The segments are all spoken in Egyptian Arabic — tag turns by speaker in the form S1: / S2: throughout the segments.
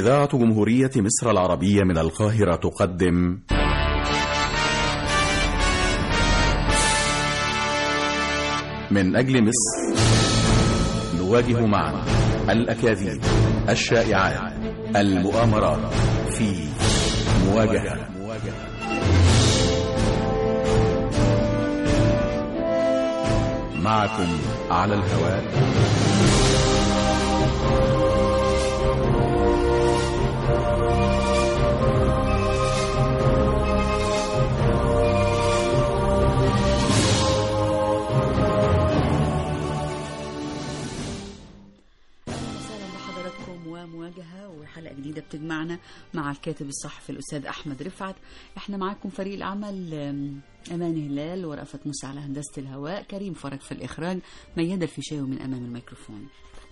S1: إذاعة جمهورية مصر العربية من القاهرة تقدم من أجل مصر نواجه معا الأكاذيب الشائعات المؤامرات في مواجهة معكم على الهواء
S2: وسهلا بحضراتكم ومواجهة وحلقة جديدة بتجمعنا مع الكاتب الصحفي الأستاذ أحمد رفعت احنا معاكم فريق العمل أم، أمان هلال ورأفت موسى على هندسة الهواء كريم فرج في الإخراج ميادة الفيشاوي من أمام الميكروفون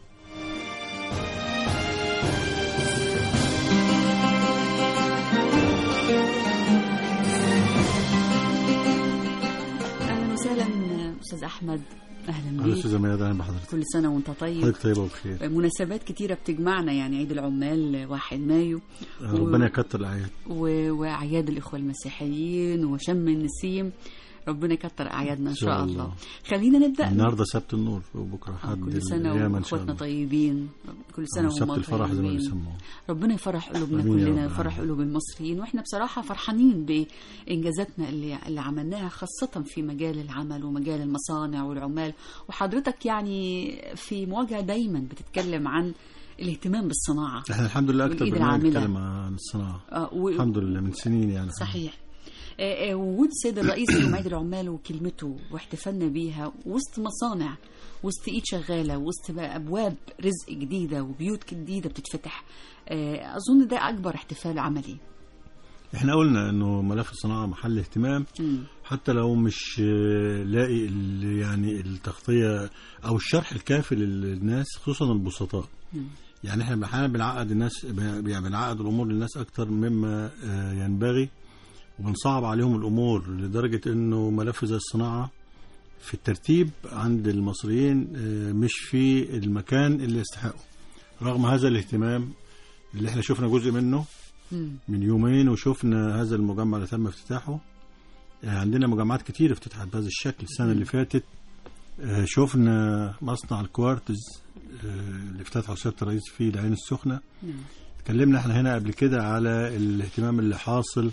S2: أهلا وسهلا أستاذ أحمد أهلا
S3: أهلا
S2: بيك
S3: أستاذة ميادة أهلا بحضرتك
S2: كل سنة وأنت طيب
S3: حضرتك طيبة وبخير
S2: مناسبات كتيرة بتجمعنا يعني عيد العمال 1 مايو
S3: ربنا يكتر الأعياد
S2: و... وأعياد الإخوة المسيحيين وشم النسيم ربنا يكتر أعيادنا إن شاء الله خلينا نبدأ
S3: النهاردة سبت النور وبكرة
S2: آه،
S3: حد
S2: كل سنة
S3: القيامة إن شاء
S2: وأخواتنا
S3: الله
S2: طيبين كل سنة
S3: سبت
S2: وهم
S3: الفرح زي ما
S2: طيبين
S3: بيسموه
S2: ربنا يفرح قلوبنا
S3: آمين يا
S2: كلنا
S3: رب
S2: يفرح
S3: العالمين.
S2: قلوب المصريين واحنا بصراحة فرحانين بإنجازاتنا اللي اللي عملناها خاصة في مجال العمل ومجال المصانع والعمال وحضرتك يعني في مواجهة دايما بتتكلم عن الاهتمام بالصناعة
S3: احنا الحمد لله أكتر
S2: والإيد
S3: برنامج
S2: العاملة.
S3: نتكلم عن الصناعة
S2: آه، و-
S3: الحمد لله من سنين يعني
S2: صحيح آه، آه، وجود السيد الرئيس يوم عيد العمال وكلمته واحتفالنا بيها وسط مصانع وسط ايد شغاله وسط بقى ابواب رزق جديده وبيوت جديده بتتفتح آه، اظن ده اكبر احتفال عملي
S3: احنا قلنا انه ملف الصناعة محل اهتمام
S2: مم.
S3: حتى لو مش آه، لاقي ال- يعني التغطية او الشرح الكافي للناس خصوصا البسطاء
S2: مم.
S3: يعني احنا احيانا بنعقد الناس يعني بنعقد الامور للناس اكتر مما آه، ينبغي وبنصعب عليهم الامور لدرجه انه ملف زي الصناعه في الترتيب عند المصريين آه، مش في المكان اللي يستحقه رغم هذا الاهتمام اللي احنا شفنا جزء منه
S2: مم.
S3: من يومين وشفنا هذا المجمع اللي تم افتتاحه آه، عندنا مجمعات كتير افتتحت بهذا الشكل السنة اللي فاتت آه، شفنا مصنع الكوارتز آه، اللي افتتحه سيادة الرئيس في العين السخنة
S2: نعم.
S3: اتكلمنا احنا هنا قبل كده على الاهتمام اللي حاصل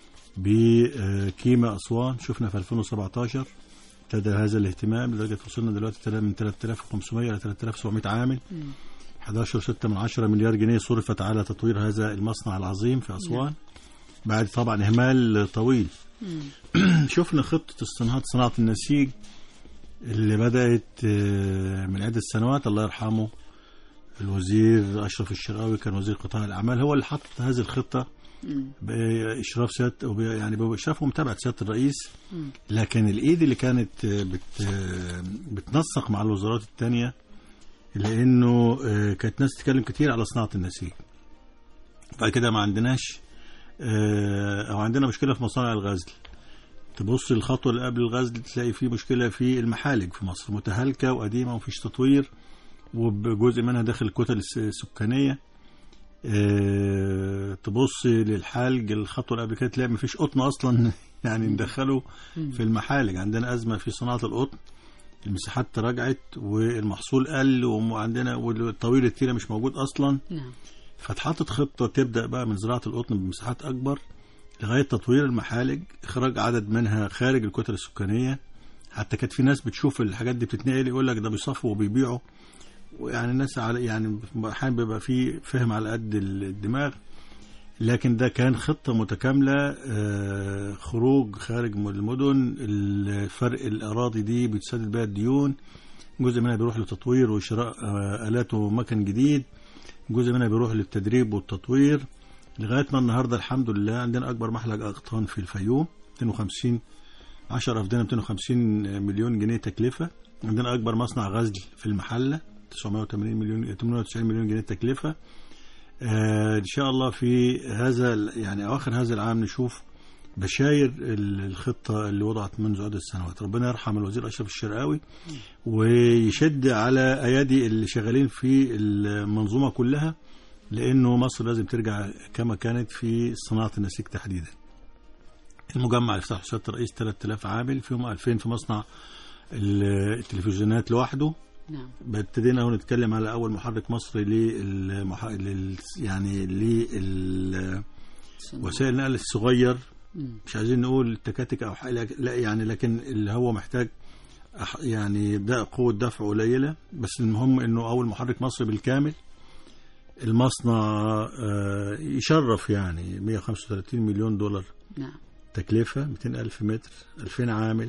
S3: بكيما أسوان شفنا في 2017 ابتدى هذا الاهتمام لدرجة وصلنا دلوقتي تلا- من 3500 إلى 3700 عامل
S2: مم.
S3: 11.6 من 10 مليار جنيه صرفت على تطوير هذا المصنع العظيم في أسوان بعد طبعا إهمال طويل
S2: مم.
S3: شفنا خطة الصناعة صناعة النسيج اللي بدأت آه، من عدة سنوات الله يرحمه الوزير أشرف الشرقاوي كان وزير قطاع الأعمال هو اللي حط هذه الخطة
S2: مم.
S3: بإشراف سيادة أو ب- يعني بإشراف ومتابعة سيادة الرئيس
S2: مم.
S3: لكن الإيد اللي كانت آه، بت آه، بتنسق مع الوزارات التانية لأنه آه، كانت ناس تتكلم كتير على صناعة النسيج بعد كده ما عندناش آه، أو عندنا مشكلة في مصانع الغزل تبص الخطوة اللي قبل الغزل تلاقي في مشكلة في المحالج في مصر متهالكة وقديمة ومفيش تطوير وبجزء منها داخل الكتل الس- السكانية آه، تبص للحالج الخطوة اللي قبل كده تلاقي مفيش قطن أصلا يعني ندخله في المحالج عندنا أزمة في صناعة القطن المساحات تراجعت والمحصول قل وعندنا والطويل التيرة مش موجود أصلا
S2: نعم
S3: فاتحطت خطة تبدأ بقى من زراعة القطن بمساحات أكبر لغاية تطوير المحالج إخراج عدد منها خارج الكتل السكانية حتى كانت في ناس بتشوف الحاجات دي بتتنقل يقول لك ده بيصفوا وبيبيعوا ويعني الناس على يعني أحيانا بيبقى في فهم على قد الدماغ لكن ده كان خطة متكاملة آه، خروج خارج من المدن الفرق الأراضي دي بتسدد بها الديون جزء منها بيروح لتطوير وشراء آه، آلات ومكن جديد جزء منها بيروح للتدريب والتطوير لغاية ما النهاردة الحمد لله عندنا أكبر محلق أغطان في الفيوم 250 10 أفدنة 250 مليون جنيه تكلفة عندنا أكبر مصنع غزل في المحلة 980 مليون 890 مليون جنيه تكلفة آه، إن شاء الله في هذا ال- يعني أواخر هذا العام نشوف بشاير ال- الخطة اللي وضعت منذ عدة سنوات ربنا يرحم الوزير أشرف الشرقاوي ويشد على أيادي اللي شغالين في المنظومة كلها لانه مصر لازم ترجع كما كانت في صناعه النسيج تحديدا المجمع اللي افتتحه سياده الرئيس 3000 عامل فيهم 2000 في مصنع ال- التلفزيونات لوحده
S2: نعم
S3: ابتدينا هو نتكلم على اول محرك مصري للمح... لل... يعني لل وسائل النقل الصغير
S2: مم.
S3: مش عايزين نقول التكاتك او حاجه لا يعني لكن اللي هو محتاج أح- يعني ده قوه دفع قليله بس المهم انه اول محرك مصري بالكامل المصنع آه، يشرف يعني 135 مليون دولار
S2: نعم
S3: تكلفة 200 ألف متر 2000 عامل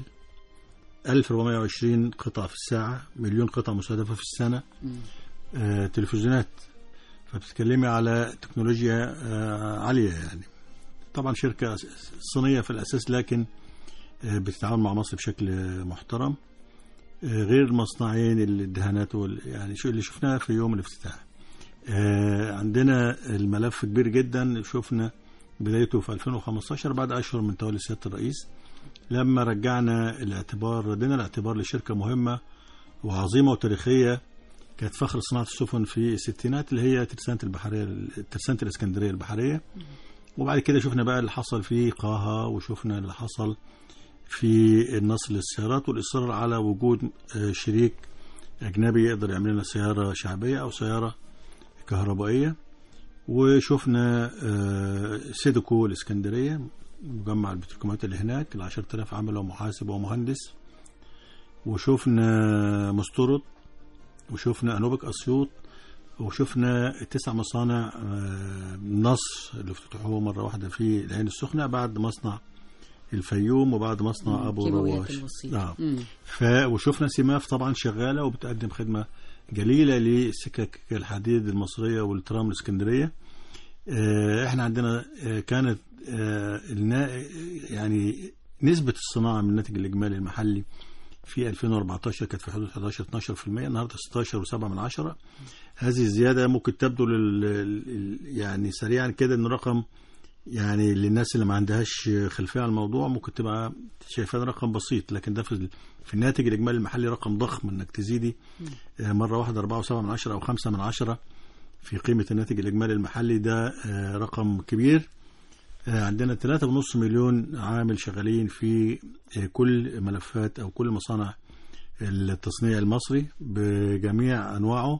S3: 1420 قطعة في الساعة مليون قطعة مستهدفة في السنة
S2: مم.
S3: آه، تلفزيونات فبتتكلمي على تكنولوجيا آه، عالية يعني طبعا شركة أس- صينية في الأساس لكن آه، بتتعاون مع مصر بشكل آه، محترم آه، غير المصنعين الدهانات وال- يعني شو اللي شفناه في يوم الافتتاح آه، عندنا الملف كبير جدا شفنا بدايته في 2015 بعد أشهر من تولي سيادة الرئيس لما رجعنا الاعتبار ردينا الاعتبار لشركة مهمة وعظيمة وتاريخية كانت فخر صناعة السفن في الستينات اللي هي ترسانة البحرية ترسانة الإسكندرية البحرية وبعد كده شفنا بقى اللي حصل في قاها وشفنا اللي حصل في النصر للسيارات والإصرار على وجود آه، شريك أجنبي يقدر يعمل لنا سيارة شعبية أو سيارة كهربائية وشفنا آه، سيدكو الإسكندرية مجمع البتروكيماويات اللي هناك ال 10000 عامل ومحاسب ومهندس وشفنا مستورد وشفنا أنوبك أسيوط وشفنا تسع مصانع آه، نصر اللي افتتحوه مرة واحدة في العين السخنة بعد مصنع الفيوم وبعد مصنع أبو
S2: كيماويات
S3: رواش
S2: الوسيط.
S3: آه.
S2: مم.
S3: ف وشفنا سماف طبعا شغاله وبتقدم خدمه جليله لسكك الحديد المصريه والترام الاسكندريه آه، احنا عندنا آه، كانت آه، النا- يعني نسبه الصناعه من الناتج الاجمالي المحلي في 2014 كانت في حدود 11 12% النهارده 16 و7 من عشرة هذه الزياده ممكن تبدو لل لل- يعني سريعا كده انه رقم يعني للناس اللي ما عندهاش خلفيه على الموضوع ممكن تبقى شايفاه رقم بسيط لكن ده في في الناتج الاجمالي المحلي رقم ضخم انك تزيدي آه، مره واحده 4.7 من عشرة او 5 من عشرة في قيمه الناتج الاجمالي المحلي ده آه، رقم كبير آه، عندنا 3.5 مليون عامل شغالين في آه، كل ملفات او كل مصانع التصنيع المصري بجميع انواعه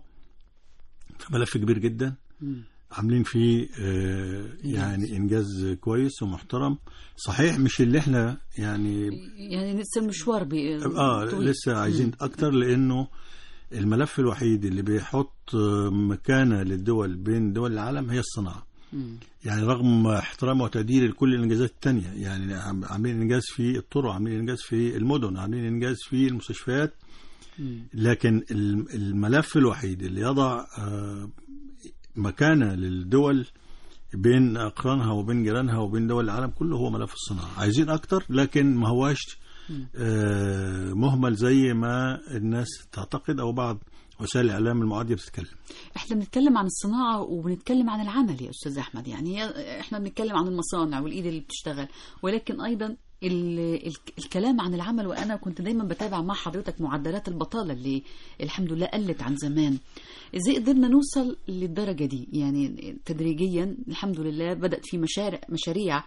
S3: ملف كبير جدا
S2: مم.
S3: عاملين فيه آه، يعني انجاز كويس ومحترم صحيح مش اللي احنا يعني
S2: يعني لسه المشوار بي...
S3: اه
S2: طويل.
S3: لسه عايزين اكتر لانه الملف الوحيد اللي بيحط آه، مكانه للدول بين دول العالم هي الصناعه
S2: مم.
S3: يعني رغم احترام وتقدير لكل الانجازات التانية يعني عم- عاملين انجاز في الطرق عاملين انجاز في المدن عاملين انجاز في المستشفيات
S2: مم.
S3: لكن الم- الملف الوحيد اللي يضع آه، مكانة للدول بين أقرانها وبين جيرانها وبين دول العالم كله هو ملف الصناعة عايزين أكتر لكن ما هواش آه، مهمل زي ما الناس تعتقد أو بعض وسائل الإعلام المعادية بتتكلم
S2: احنا بنتكلم عن الصناعة وبنتكلم عن العمل يا أستاذ أحمد يعني هي- احنا بنتكلم عن المصانع والإيد اللي بتشتغل ولكن أيضا ال ال الكلام عن العمل وأنا كنت دايما بتابع مع حضرتك معدلات البطالة اللي الحمد لله قلت عن زمان ازاي قدرنا نوصل للدرجة دي يعني تدريجيا الحمد لله بدأت في مشاريع مشاريع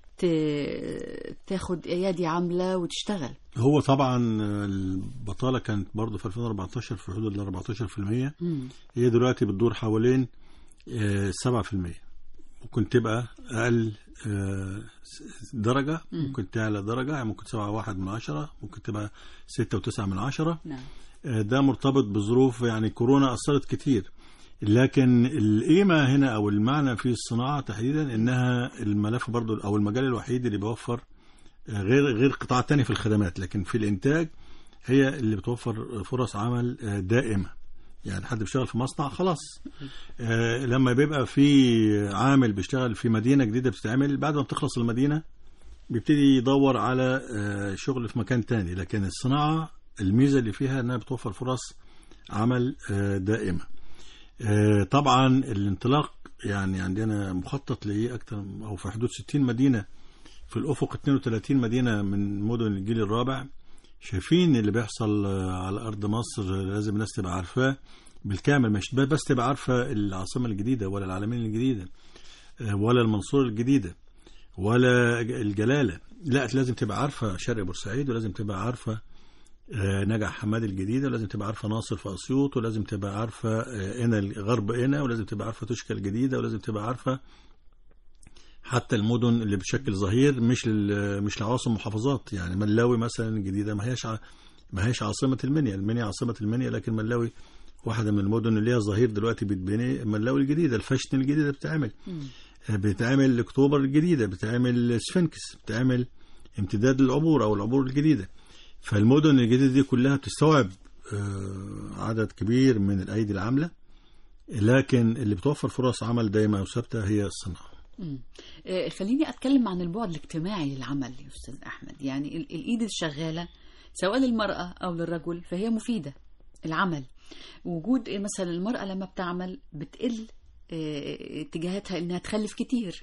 S2: ت- تاخد ايادي عاملة وتشتغل
S3: هو طبعا البطالة كانت برضه في 2014 في حدود ال 14%
S2: مم.
S3: هي دلوقتي بتدور حوالين آه، 7% ممكن تبقى أقل آه، درجة ممكن تعلى درجة يعني ممكن سبعة واحد من عشرة ممكن تبقى ستة وتسعة من عشرة
S2: نعم
S3: آه، ده مرتبط بظروف يعني كورونا أثرت كتير لكن القيمة هنا أو المعنى في الصناعة تحديدا إنها الملف برضو أو المجال الوحيد اللي بيوفر آه، غير غير قطاع تاني في الخدمات لكن في الإنتاج هي اللي بتوفر فرص عمل آه، دائمة يعني حد بيشتغل في مصنع خلاص آه، لما بيبقى في عامل بيشتغل في مدينة جديدة بتتعمل بعد ما بتخلص المدينة بيبتدي يدور على آه، شغل في مكان تاني لكن الصناعة الميزة اللي فيها انها بتوفر فرص عمل آه، دائمة آه، طبعا الانطلاق يعني عندنا مخطط ليه اكتر او في حدود 60 مدينة في الافق 32 مدينة من مدن الجيل الرابع شايفين اللي بيحصل آه، على ارض مصر لازم الناس تبقى عارفاه بالكامل مش بس تبقى عارفة العاصمة الجديدة ولا العالمين الجديدة آه، ولا المنصورة الجديدة ولا الجلالة لا لازم تبقى عارفة شرق بورسعيد ولازم تبقى عارفة آه، نجع حماد الجديدة ولازم تبقى عارفة ناصر في أسيوط ولازم تبقى عارفة آه، هنا غرب هنا ولازم تبقى عارفة توشكا الجديدة ولازم تبقى عارفة حتى المدن اللي بتشكل ظهير مش لل- مش لعواصم محافظات يعني ملاوي مثلا الجديدة ما هيش ع- ما هيش عاصمة المنيا المنيا عاصمة المنيا لكن ملاوي واحدة من المدن اللي ليها ظهير دلوقتي بتبني ملاوي الجديدة الفاشن الجديدة بتتعمل
S2: مم.
S3: بتعمل اكتوبر الجديده بتعمل سفنكس بتعمل امتداد للعبور او العبور الجديده فالمدن الجديده دي كلها بتستوعب آه، عدد كبير من الايدي العامله لكن اللي بتوفر فرص عمل دايما وثابته هي الصناعه
S2: مم. آه، خليني اتكلم عن البعد الاجتماعي للعمل يا استاذ احمد يعني ال- الايد الشغاله سواء للمراه او للرجل فهي مفيده العمل وجود إيه مثلا المراه لما بتعمل بتقل آه، اتجاهاتها انها تخلف كتير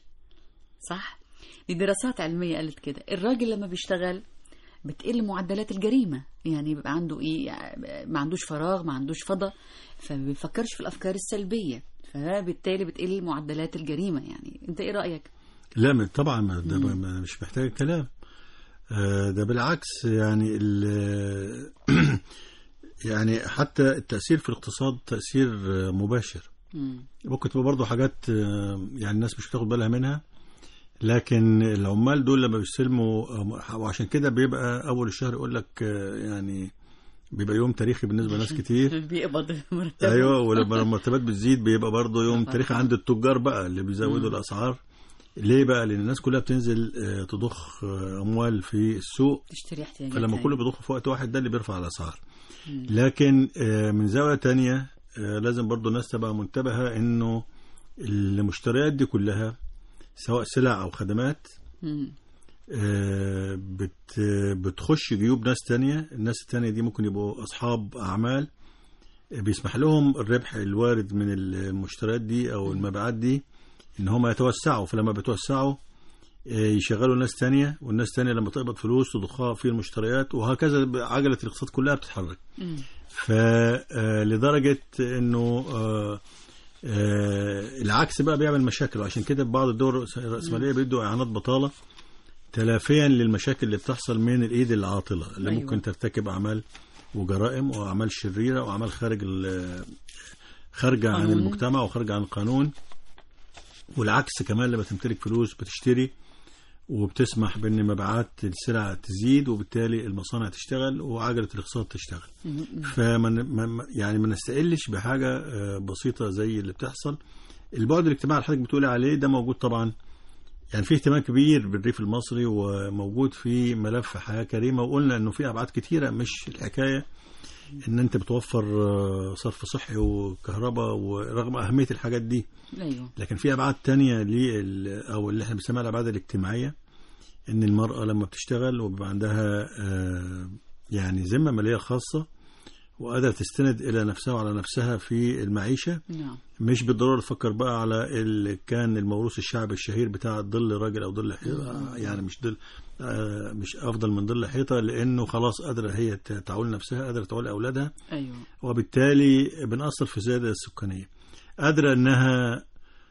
S2: صح دي دراسات علميه قالت كده الراجل لما بيشتغل بتقل معدلات الجريمه يعني بيبقى عنده ايه ما عندوش فراغ ما عندوش فضا فما بيفكرش في الافكار السلبيه فبالتالي بتقل معدلات الجريمه يعني انت ايه رايك
S3: لا من- طبعا ما- ده ما- مش محتاج كلام آه، ده بالعكس يعني ال- يعني حتى التأثير في الاقتصاد تأثير آه، مباشر
S2: مم.
S3: ممكن تبقى برضه حاجات آه، يعني الناس مش بتاخد بالها منها لكن العمال دول لما بيستلموا آه، وعشان كده بيبقى اول الشهر يقول لك آه، يعني بيبقى يوم تاريخي بالنسبه لناس كتير
S2: بيقبض مرتب
S3: ايوه ولما المرتبات بتزيد بيبقى برضه يوم
S2: طبعاً.
S3: تاريخي عند التجار بقى اللي بيزودوا الاسعار ليه بقى لان الناس كلها بتنزل آه، تضخ آه، اموال في السوق
S2: تشتري احتياجات
S3: فلما
S2: تانية.
S3: كله بيضخ في وقت واحد ده اللي بيرفع الاسعار لكن آه، من زاويه تانية آه، لازم برضو الناس تبقى منتبهه انه المشتريات دي كلها سواء سلع او خدمات
S2: مم.
S3: آه، بت بتخش جيوب ناس تانية الناس التانية دي ممكن يبقوا أصحاب أعمال آه، بيسمح لهم الربح الوارد من المشتريات دي أو المبيعات دي إن هم يتوسعوا فلما بيتوسعوا آه، يشغلوا ناس تانية والناس تانية لما تقبض فلوس تضخها في المشتريات وهكذا عجلة الاقتصاد كلها بتتحرك
S2: مم.
S3: فلدرجة انه آه، آه، العكس بقى بيعمل مشاكل وعشان كده بعض الدول الرأسمالية بيدوا اعانات بطالة تلافيا للمشاكل اللي بتحصل من الايد العاطلة اللي
S2: أيوة.
S3: ممكن ترتكب اعمال وجرائم واعمال شريرة واعمال خارج ال- خارجة عن
S2: قانون.
S3: المجتمع وخارجة عن القانون والعكس كمان لما تمتلك فلوس بتشتري وبتسمح بان مبيعات السلع تزيد وبالتالي المصانع تشتغل وعجله الاقتصاد تشتغل
S2: مم.
S3: فما ما- ما- يعني ما نستقلش بحاجه آه، بسيطه زي اللي بتحصل البعد الاجتماعي اللي حضرتك بتقولي عليه ده موجود طبعا يعني في اهتمام كبير بالريف المصري وموجود في ملف حياه كريمه وقلنا انه في ابعاد كتيره مش الحكايه ان انت بتوفر آه، صرف صحي وكهرباء ورغم اهميه الحاجات دي
S2: ايوه
S3: لكن في ابعاد تانية لل او اللي احنا بنسميها الابعاد الاجتماعيه ان المراه لما بتشتغل وبيبقى عندها آه، يعني ذمه ماليه خاصه وقادره تستند الى نفسها وعلى نفسها في المعيشه
S2: نعم
S3: مش بالضروره تفكر بقى على اللي كان الموروث الشعبي الشهير بتاع ظل راجل او ظل حيطه يعني مش ظل آه، مش افضل من ظل حيطه لانه خلاص قادره هي تعول نفسها قادره تعول اولادها
S2: ايوه
S3: وبالتالي بنأثر في الزيادة السكانية قادرة أنها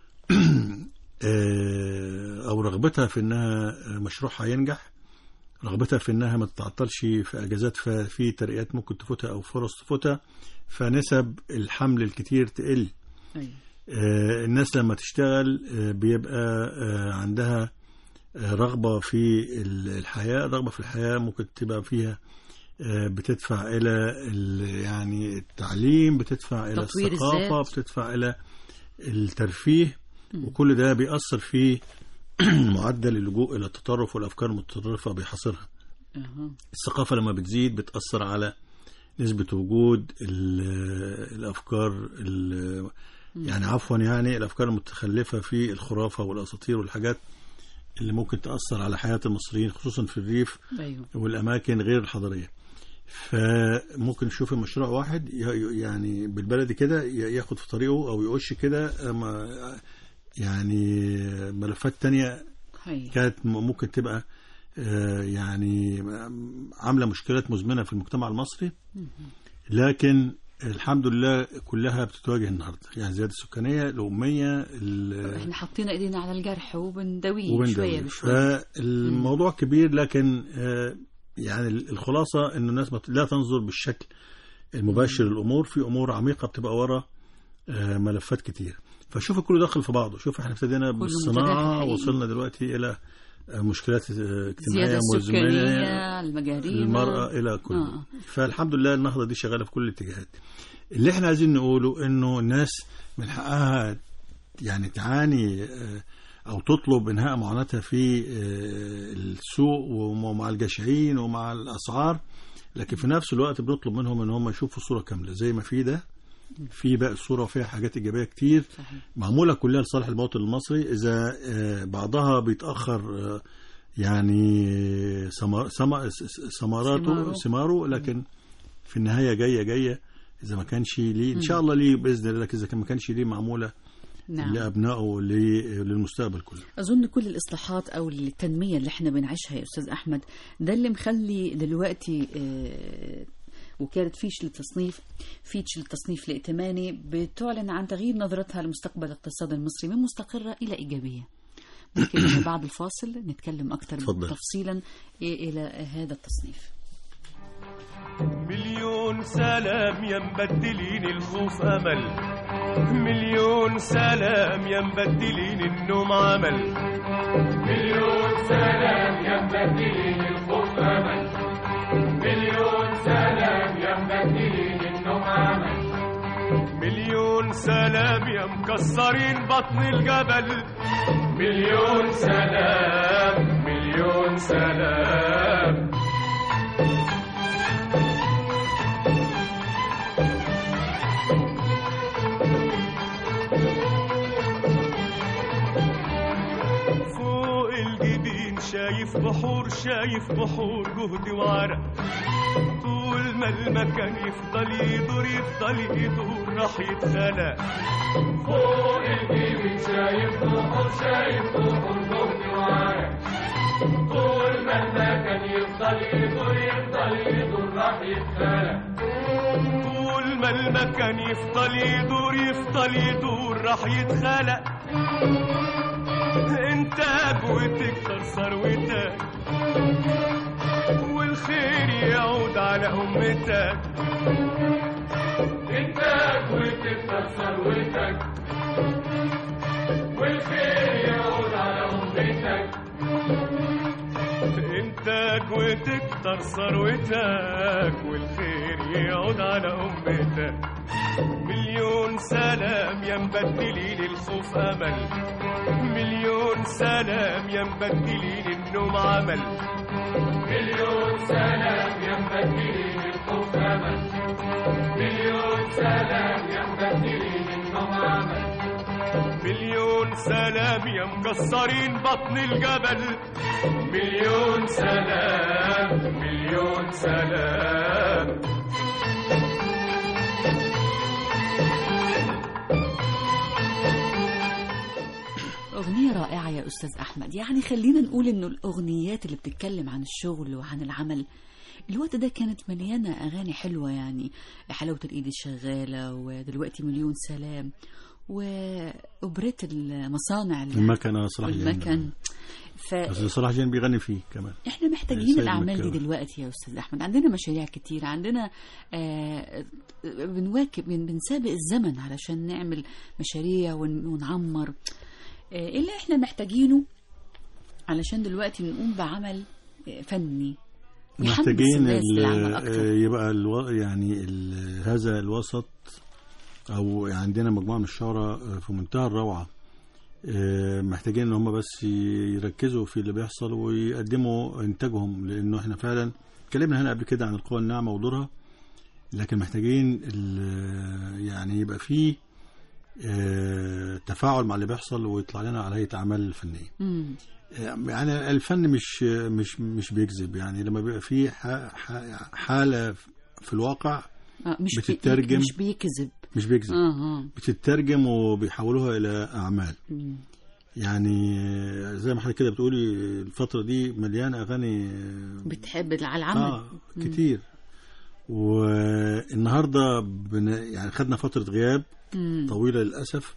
S3: آه، أو رغبتها في أنها مشروعها ينجح رغبتها في أنها ما تتعطلش في أجازات ففي ترقيات ممكن تفوتها أو فرص تفوتها فنسب الحمل الكتير تقل
S2: ايوه
S3: آه، الناس لما تشتغل آه، بيبقى آه، عندها آه، رغبة في ال- الحياة رغبة في الحياة ممكن تبقى فيها آه، بتدفع إلى ال- يعني التعليم بتدفع إلى
S2: تطوير
S3: الثقافة
S2: الذات.
S3: بتدفع إلى الترفيه وكل ده بيأثر في معدل اللجوء إلى التطرف والأفكار المتطرفة بيحاصرها
S2: أها.
S3: الثقافة لما بتزيد بتأثر على نسبة وجود ال- الأفكار ال- يعني عفوا يعني الأفكار المتخلفة في الخرافة والأساطير والحاجات اللي ممكن تأثر على حياة المصريين خصوصا في الريف
S2: ايوه
S3: والأماكن غير الحضرية فممكن نشوف مشروع واحد ي- يعني بالبلدي كده ي- ياخد في طريقه أو يقش كده أما يعني ملفات تانية
S2: هي.
S3: كانت م- ممكن تبقى آه، يعني عامله مشكلات مزمنه في المجتمع المصري لكن الحمد لله كلها بتتواجه النهارده يعني زياده السكانيه الاميه ال-
S2: احنا حطينا ايدينا على الجرح وبنداويه
S3: وبين
S2: شويه
S3: دولة.
S2: بشويه
S3: فالموضوع كبير لكن آه، يعني الخلاصه انه الناس ما ت- لا تنظر بالشكل المباشر للامور في امور عميقه بتبقى ورا آه، ملفات كتير فشوف كله داخل في بعضه شوف احنا ابتدينا
S2: متداخل
S3: بالصناعه
S2: حقيقي.
S3: وصلنا دلوقتي الى آه، مشكلات آه، اجتماعيه
S2: الزياده
S3: مزمنه
S2: السكانيه المجاريم
S3: المرأة إلى كل
S2: آه.
S3: فالحمد لله النهضة دي شغالة في كل الاتجاهات اللي احنا عايزين نقوله انه الناس من حقها يعني تعاني آه، او تطلب انهاء معاناتها في آه، السوق ومع الجشعين ومع الاسعار لكن في نفس الوقت بنطلب منهم ان هم يشوفوا الصورة كاملة زي ما في ده في باقي الصورة وفيها حاجات إيجابية كتير
S2: صحيح
S3: معمولة كلها لصالح المواطن المصري إذا آه، بعضها بيتأخر آه، يعني ثمر- ثمر- ثمراته
S2: ثماره.
S3: ثماره لكن في النهاية جاية جاية إذا ما كانش ليه إن شاء الله ليه بإذن الله لكن إذا كان ما كانش ليه معمولة
S2: نعم
S3: لأبنائه ل- للمستقبل كله
S2: أظن كل الإصلاحات أو التنمية اللي احنا بنعيشها يا أستاذ أحمد ده اللي مخلي دلوقتي آه، وكالة فيش للتصنيف فيتش للتصنيف الائتماني بتعلن عن تغيير نظرتها لمستقبل الاقتصاد المصري من مستقرة إلى إيجابية ممكن بعد الفاصل نتكلم أكثر
S3: اتفضل.
S2: تفصيلا إلى هذا التصنيف
S4: مليون سلام يا مبدلين الخوف امل مليون سلام يا مبدلين النوم عمل مليون سلام يا مبدلين الخوف امل مليون سلام يا مبدلين النوم عمل مليون سلام يا مكسرين بطن الجبل مليون سلام مليون سلام فوق الجبين شايف بحور شايف بحور جهد وعرق طول ما المكان يفضل يدور يفضل يدور راح يتخلق فوق الجبين شايف بحور شايف بحور جهد وعرق طول ما المكان يفضل يدور يفضل يدور راح يتخلق طول ما المكان يفضل يدور يفضل يدور راح يتخلق انتاج وتكتر ثروتك والخير يعود على امتك انتاج وتكتر ثروتك والخير يعود على امتك انتاج وتكتر ثروتك والخير يعود على امتك مليون سلام يا مبدلين الخوف امل مليون سلام يا مبدلين النوم عمل مليون سلام يا مبدلين الخوف امل مليون سلام يا مبدلين النوم عمل مليون سلام يا مكسرين بطن الجبل مليون سلام مليون سلام
S2: أغنية رائعة يا أستاذ أحمد يعني خلينا نقول إنه الأغنيات اللي بتتكلم عن الشغل وعن العمل الوقت ده كانت مليانة أغاني حلوة يعني حلاوة الإيد الشغالة ودلوقتي مليون سلام وأوبريت المصانع اللي-
S3: المكنة صلاح جاهين.
S2: والمكن ف...
S3: بس صلاح جاهين بيغني فيه كمان
S2: احنا محتاجين
S3: سيد
S2: الاعمال دي
S3: مكاوي.
S2: دلوقتي يا استاذ احمد عندنا مشاريع كتير عندنا آه بنواكب بن- بنسابق الزمن علشان نعمل مشاريع ون- ونعمر آه ايه اللي احنا محتاجينه علشان دلوقتي نقوم بعمل آه، فني يحمس
S3: محتاجين
S2: الناس
S3: ال-
S2: للعمل أكتر.
S3: آه، يبقى الو... يعني ال... هذا الوسط او عندنا مجموعه من الشعراء آه، في منتهى الروعه آه، محتاجين ان هم بس يركزوا في اللي بيحصل ويقدموا انتاجهم لانه احنا فعلا اتكلمنا هنا قبل كده عن القوى الناعمه ودورها لكن محتاجين ال- يعني يبقى فيه آه، تفاعل مع اللي بيحصل ويطلع لنا على هيئه اعمال فنيه
S2: مم.
S3: يعني الفن مش مش مش بيكذب يعني لما بيبقى فيه ح- ح- حاله في الواقع
S2: آه مش بي-
S3: بتترجم.
S2: مش بيكذب
S3: مش بيكذب
S2: اه اه
S3: بتترجم وبيحولوها الى اعمال
S2: مم.
S3: يعني زي ما حضرتك كده بتقولي الفتره دي مليانه اغاني
S2: بتحب على العمل
S3: اه كتير والنهارده بن... يعني خدنا فتره غياب
S2: مم.
S3: طويله للاسف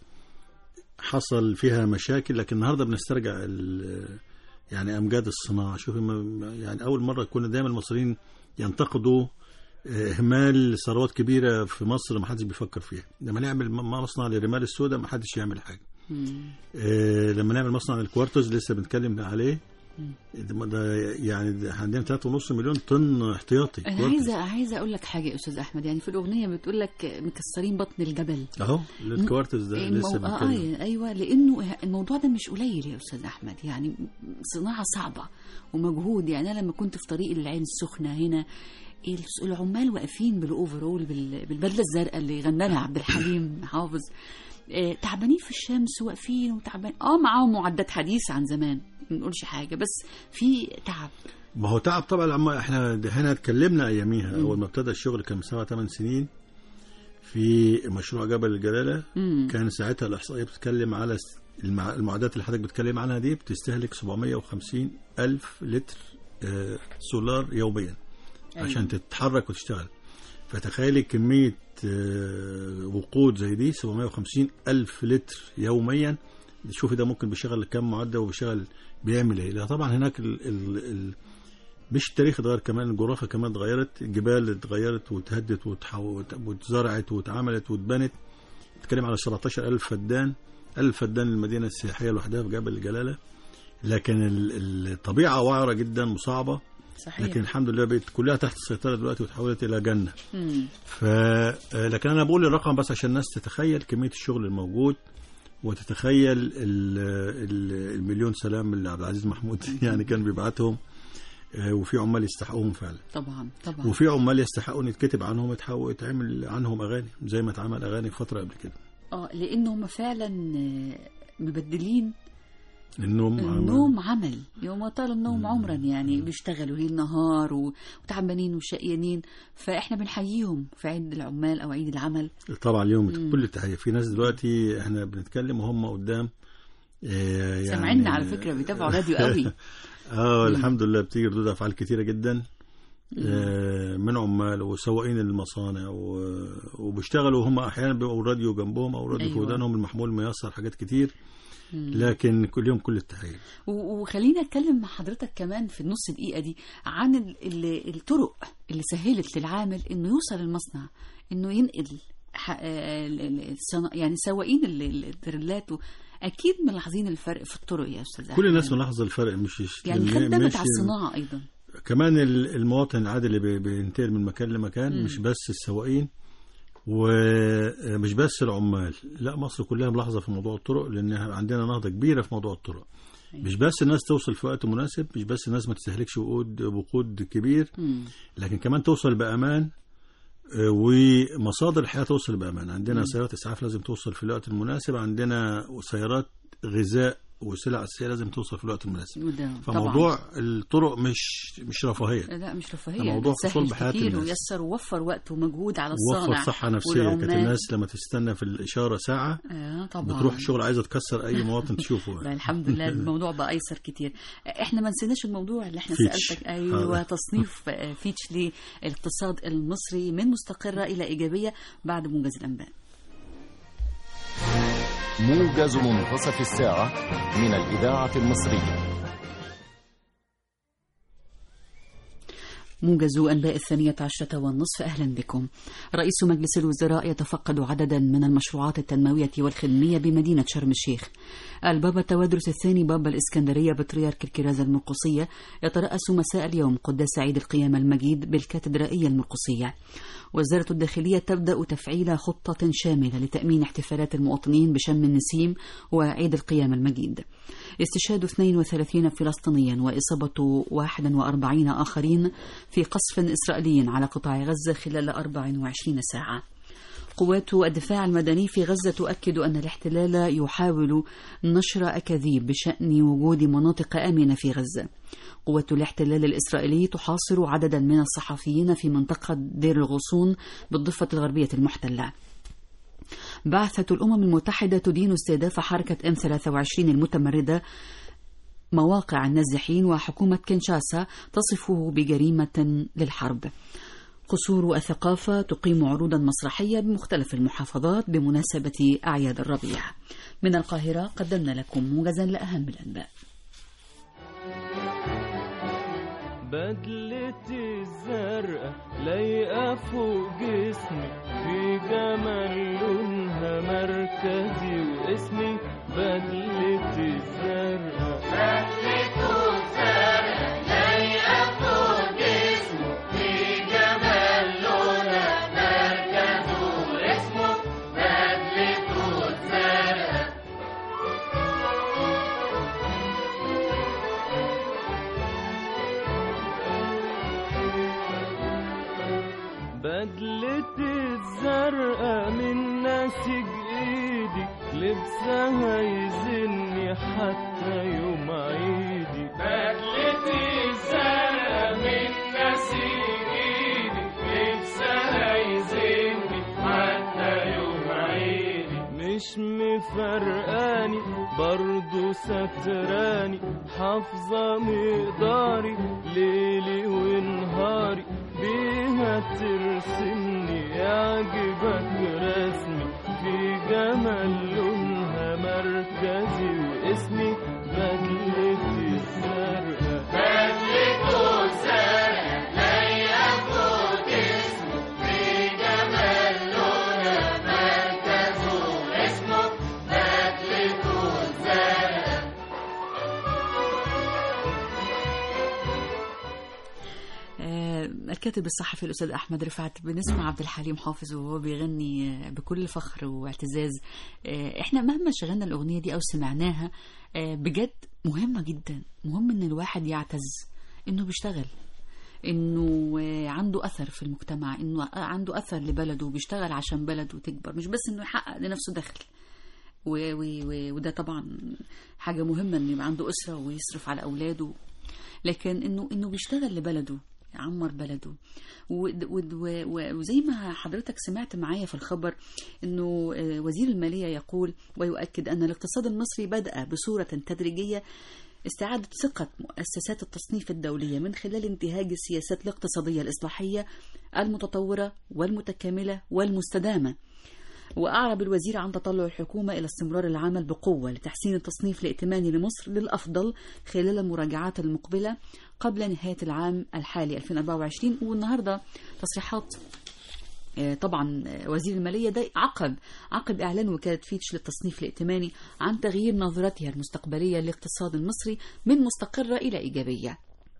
S3: حصل فيها مشاكل لكن النهارده بنسترجع ال... يعني امجاد الصناعه شوفي ما- يعني اول مره كنا دايما المصريين ينتقدوا آه، اهمال ثروات كبيره في مصر ما حدش بيفكر فيها لما نعمل م- مصنع للرمال السوداء ما حدش يعمل حاجه
S2: مم.
S3: آه، لما نعمل مصنع للكوارتز لسه بنتكلم عليه ده ده يعني ده عندنا 3.5 مليون طن احتياطي
S2: انا
S3: كوارتز.
S2: عايزه عايزه اقول لك حاجه يا استاذ احمد يعني في الاغنيه بتقول لك مكسرين بطن الجبل
S3: اهو الكوارتز ده
S2: المو...
S3: لسه
S2: آه
S3: بنتكلم
S2: آه ايوه لانه الموضوع ده مش قليل يا استاذ احمد يعني صناعه صعبه ومجهود يعني انا لما كنت في طريق العين السخنه هنا الس- العمال واقفين بالاوفرول بال- بالبدله الزرقاء اللي غنى لها عبد الحليم حافظ آه، تعبانين في الشمس واقفين وتعبان اه معاهم معدات حديثه عن زمان ما نقولش حاجه بس في تعب
S3: ما هو تعب طبعا لما احنا ده هنا اتكلمنا اياميها اول ما ابتدى الشغل كان من سبع ثمان سنين في مشروع جبل الجلاله
S2: مم.
S3: كان ساعتها الاحصائيه بتتكلم على س- المع- المعدات اللي حضرتك بتتكلم عنها دي بتستهلك 750 الف لتر آه، سولار يوميا عشان تتحرك وتشتغل فتخيلي كميه آه، وقود زي دي 750 الف لتر يوميا شوفي ده ممكن بيشغل كام معدة وبيشغل بيعمل ايه لا طبعا هناك ال ال ال مش التاريخ اتغير كمان الجغرافيا كمان اتغيرت الجبال اتغيرت واتهدت وتحو- واتزرعت واتعملت واتبنت بتتكلم على 17000 فدان 1000 فدان المدينة السياحية لوحدها في جبل الجلالة لكن ال- الطبيعة وعرة جدا وصعبة
S2: صحيح
S3: لكن الحمد لله بقت كلها تحت السيطرة دلوقتي وتحولت إلى جنة
S2: مم.
S3: ف آه، لكن انا بقول الرقم بس عشان الناس تتخيل كميه الشغل الموجود وتتخيل ال- ال- المليون سلام اللي عبد العزيز محمود يعني كان بيبعتهم آه، وفي عمال يستحقوهم فعلا
S2: طبعا طبعا
S3: وفي عمال يستحقوا ان يتكتب عنهم يتحول يتعمل عنهم اغاني زي ما اتعمل اغاني في فتره قبل كده
S2: اه لان هم فعلا آه، مبدلين
S3: النوم
S2: النوم عمل يوم طال النوم عمرا يعني بيشتغلوا ليل نهار و- وتعبانين وشقيانين فاحنا بنحييهم في عيد العمال او عيد العمل
S3: طبعا اليوم كل التحيه في ناس دلوقتي احنا بنتكلم وهم قدام آه، يعني
S2: سامعيننا على فكره بيتابعوا راديو قوي
S3: اه الحمد لله بتيجي ردود افعال كتيره جدا آه، من عمال وسواقين المصانع و- وبيشتغلوا هم احيانا بيبقوا الراديو جنبهم او الراديو في
S2: أيوة.
S3: ودانهم المحمول ميسر حاجات كتير لكن كل يوم كل التحيه
S2: و- وخليني اتكلم مع حضرتك كمان في النص دقيقه دي عن ال- ال- الطرق اللي سهلت للعامل انه يوصل المصنع انه ينقل ح- آه، ال- ال- الصنا- يعني سواقين ال- ال- التريلات و- اكيد ملاحظين الفرق في الطرق يا استاذ
S3: كل
S2: أحمد.
S3: الناس ملاحظه الفرق مش
S2: يعني
S3: مش-
S2: خدمت على الصناعه ايضا
S3: كمان ال- المواطن العادي اللي بي- بينتقل من مكان لمكان مش بس السواقين ومش بس العمال لا مصر كلها ملاحظه في موضوع الطرق لان عندنا نهضه كبيره في موضوع الطرق مش بس الناس توصل في وقت مناسب مش بس الناس ما تستهلكش وقود وقود كبير
S2: مم.
S3: لكن كمان توصل بامان آه، ومصادر الحياه توصل بامان عندنا سيارات اسعاف لازم توصل في الوقت المناسب عندنا سيارات غذاء وسلع اساسيه لازم توصل في الوقت المناسب
S2: وده
S3: فموضوع الطرق مش مش رفاهيه
S2: لا مش رفاهيه
S3: الموضوع
S2: ده
S3: حصول
S2: سهل
S3: بحياة
S2: كتير
S3: الناس.
S2: ويسر ووفر وقت ومجهود على الصانع
S3: وفر صحه نفسيه كانت
S2: والعمال.
S3: الناس لما تستنى في الاشاره ساعه
S2: آه طبعا
S3: بتروح الشغل عايزه تكسر اي مواطن تشوفه
S2: لا
S3: يعني.
S2: الحمد لله الموضوع بقى ايسر كتير احنا ما نسيناش الموضوع اللي احنا
S3: فيتش.
S2: سالتك ايوه
S3: آه.
S2: تصنيف آه، فيتش للاقتصاد المصري من مستقره الى ايجابيه بعد موجز الانباء
S5: موجز منتصف الساعة من الإذاعة المصرية
S2: موجز أنباء الثانية عشرة والنصف أهلا بكم رئيس مجلس الوزراء يتفقد عددا من المشروعات التنموية والخدمية بمدينة شرم الشيخ البابا التوادرس الثاني بابا الإسكندرية بطريرك الكرازة المرقصية يترأس مساء اليوم قداس عيد القيامة المجيد بالكاتدرائية المرقصية وزارة الداخلية تبدأ تفعيل خطة شاملة لتأمين احتفالات المواطنين بشم النسيم وعيد القيامة المجيد استشهاد 32 فلسطينيا وإصابة 41 آخرين في قصف إسرائيلي على قطاع غزة خلال 24 ساعة قوات الدفاع المدني في غزة تؤكد أن الاحتلال يحاول نشر أكاذيب بشأن وجود مناطق آمنة في غزة قوات الاحتلال الإسرائيلي تحاصر عددا من الصحفيين في منطقة دير الغصون بالضفة الغربية المحتلة بعثة الأمم المتحدة تدين استهداف حركة M23 المتمردة مواقع النازحين وحكومة كينشاسا تصفه بجريمة للحرب قصور الثقافة تقيم عروضا مسرحية بمختلف المحافظات بمناسبة أعياد الربيع من القاهرة قدمنا لكم موجزا لأهم الأنباء
S4: بدلتي الزرقاء لايقة فوق جسمي في جمال لونها مركزي واسمي بدلتي الزرقاء بدلتي الزرقاء من نسيج ايدي لبسها يزني حتى يوم عيدي بدلتي الزرقاء من نسيج ايدي لبسها يزني حتى يوم عيدي مش مفرقاني برضو ستراني حافظة مقداري ليلي ونهاري بيها ترسمني يعجبك رسمي في جمال لونها مركزي واسمي بدلتي الزرقاء
S2: آه، الكاتب الصحفي الأستاذ أحمد رفعت بنسمع عبد الحليم حافظ وهو بيغني آه، بكل فخر واعتزاز آه، احنا مهما شغلنا الأغنية دي أو سمعناها آه، بجد مهمة جدا مهم إن الواحد يعتز إنه بيشتغل انه آه، عنده اثر في المجتمع انه عنده اثر لبلده وبيشتغل عشان بلده تكبر مش بس انه يحقق لنفسه دخل و و و وده طبعا حاجه مهمه انه يبقى عنده اسره ويصرف على اولاده لكن انه انه بيشتغل لبلده يعمر بلده و- و- و- وزي ما حضرتك سمعت معايا في الخبر انه آه، وزير الماليه يقول ويؤكد ان الاقتصاد المصري بدا بصوره تدريجيه استعادة ثقة مؤسسات التصنيف الدولية من خلال انتهاج السياسات الاقتصادية الإصلاحية المتطورة والمتكاملة والمستدامة وأعرب الوزير عن تطلع الحكومة إلى استمرار العمل بقوة لتحسين التصنيف الائتماني لمصر للأفضل خلال المراجعات المقبلة قبل نهاية العام الحالي 2024 والنهاردة تصريحات آه، طبعا آه، وزير المالية ده عقب عقب إعلان وكالة فيتش للتصنيف الائتماني عن تغيير نظرتها المستقبلية للاقتصاد المصري من مستقرة إلى إيجابية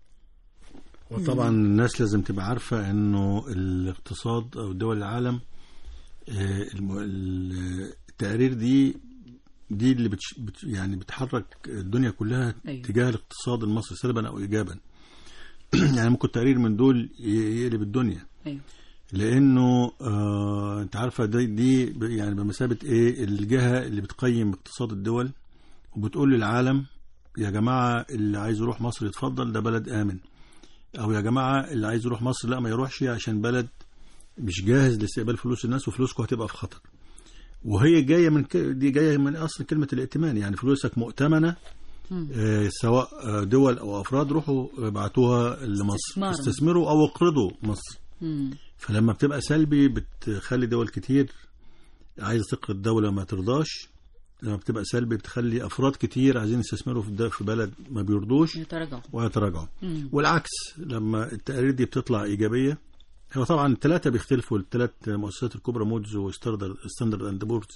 S3: وطبعا الناس لازم تبقى عارفة انه الاقتصاد او دول العالم آه، الم- ال- التقارير دي دي اللي بتش بت يعني بتحرك الدنيا كلها
S2: أيوة.
S3: تجاه الاقتصاد المصري سلبا او ايجابا يعني ممكن تقرير من دول ي- يقلب الدنيا
S2: أيوة.
S3: لانه آه انت عارفه دي, دي ب- يعني بمثابه ايه الجهه اللي بتقيم اقتصاد الدول وبتقول للعالم يا جماعه اللي عايز يروح مصر يتفضل ده بلد امن او يا جماعه اللي عايز يروح مصر لا ما يروحش عشان بلد مش جاهز لاستقبال فلوس الناس وفلوسكم هتبقى في خطر وهي جايه من ك... دي جايه من اصل كلمه الائتمان يعني فلوسك مؤتمنه
S2: مم.
S3: آه سواء آه، دول او افراد روحوا ابعتوها لمصر
S2: استثماراً.
S3: استثمروا او اقرضوا مصر
S2: مم.
S3: فلما بتبقى سلبي بتخلي دول كتير عايزه تقرض دوله ما ترضاش لما بتبقى سلبي بتخلي افراد كتير عايزين يستثمروا في د- في بلد ما بيرضوش
S2: يتراجعوا
S3: ويتراجعوا
S2: مم.
S3: والعكس لما التقارير دي بتطلع ايجابيه هو طبعا الثلاثه بيختلفوا الثلاث مؤسسات الكبرى مودز وستاندرد اند بورز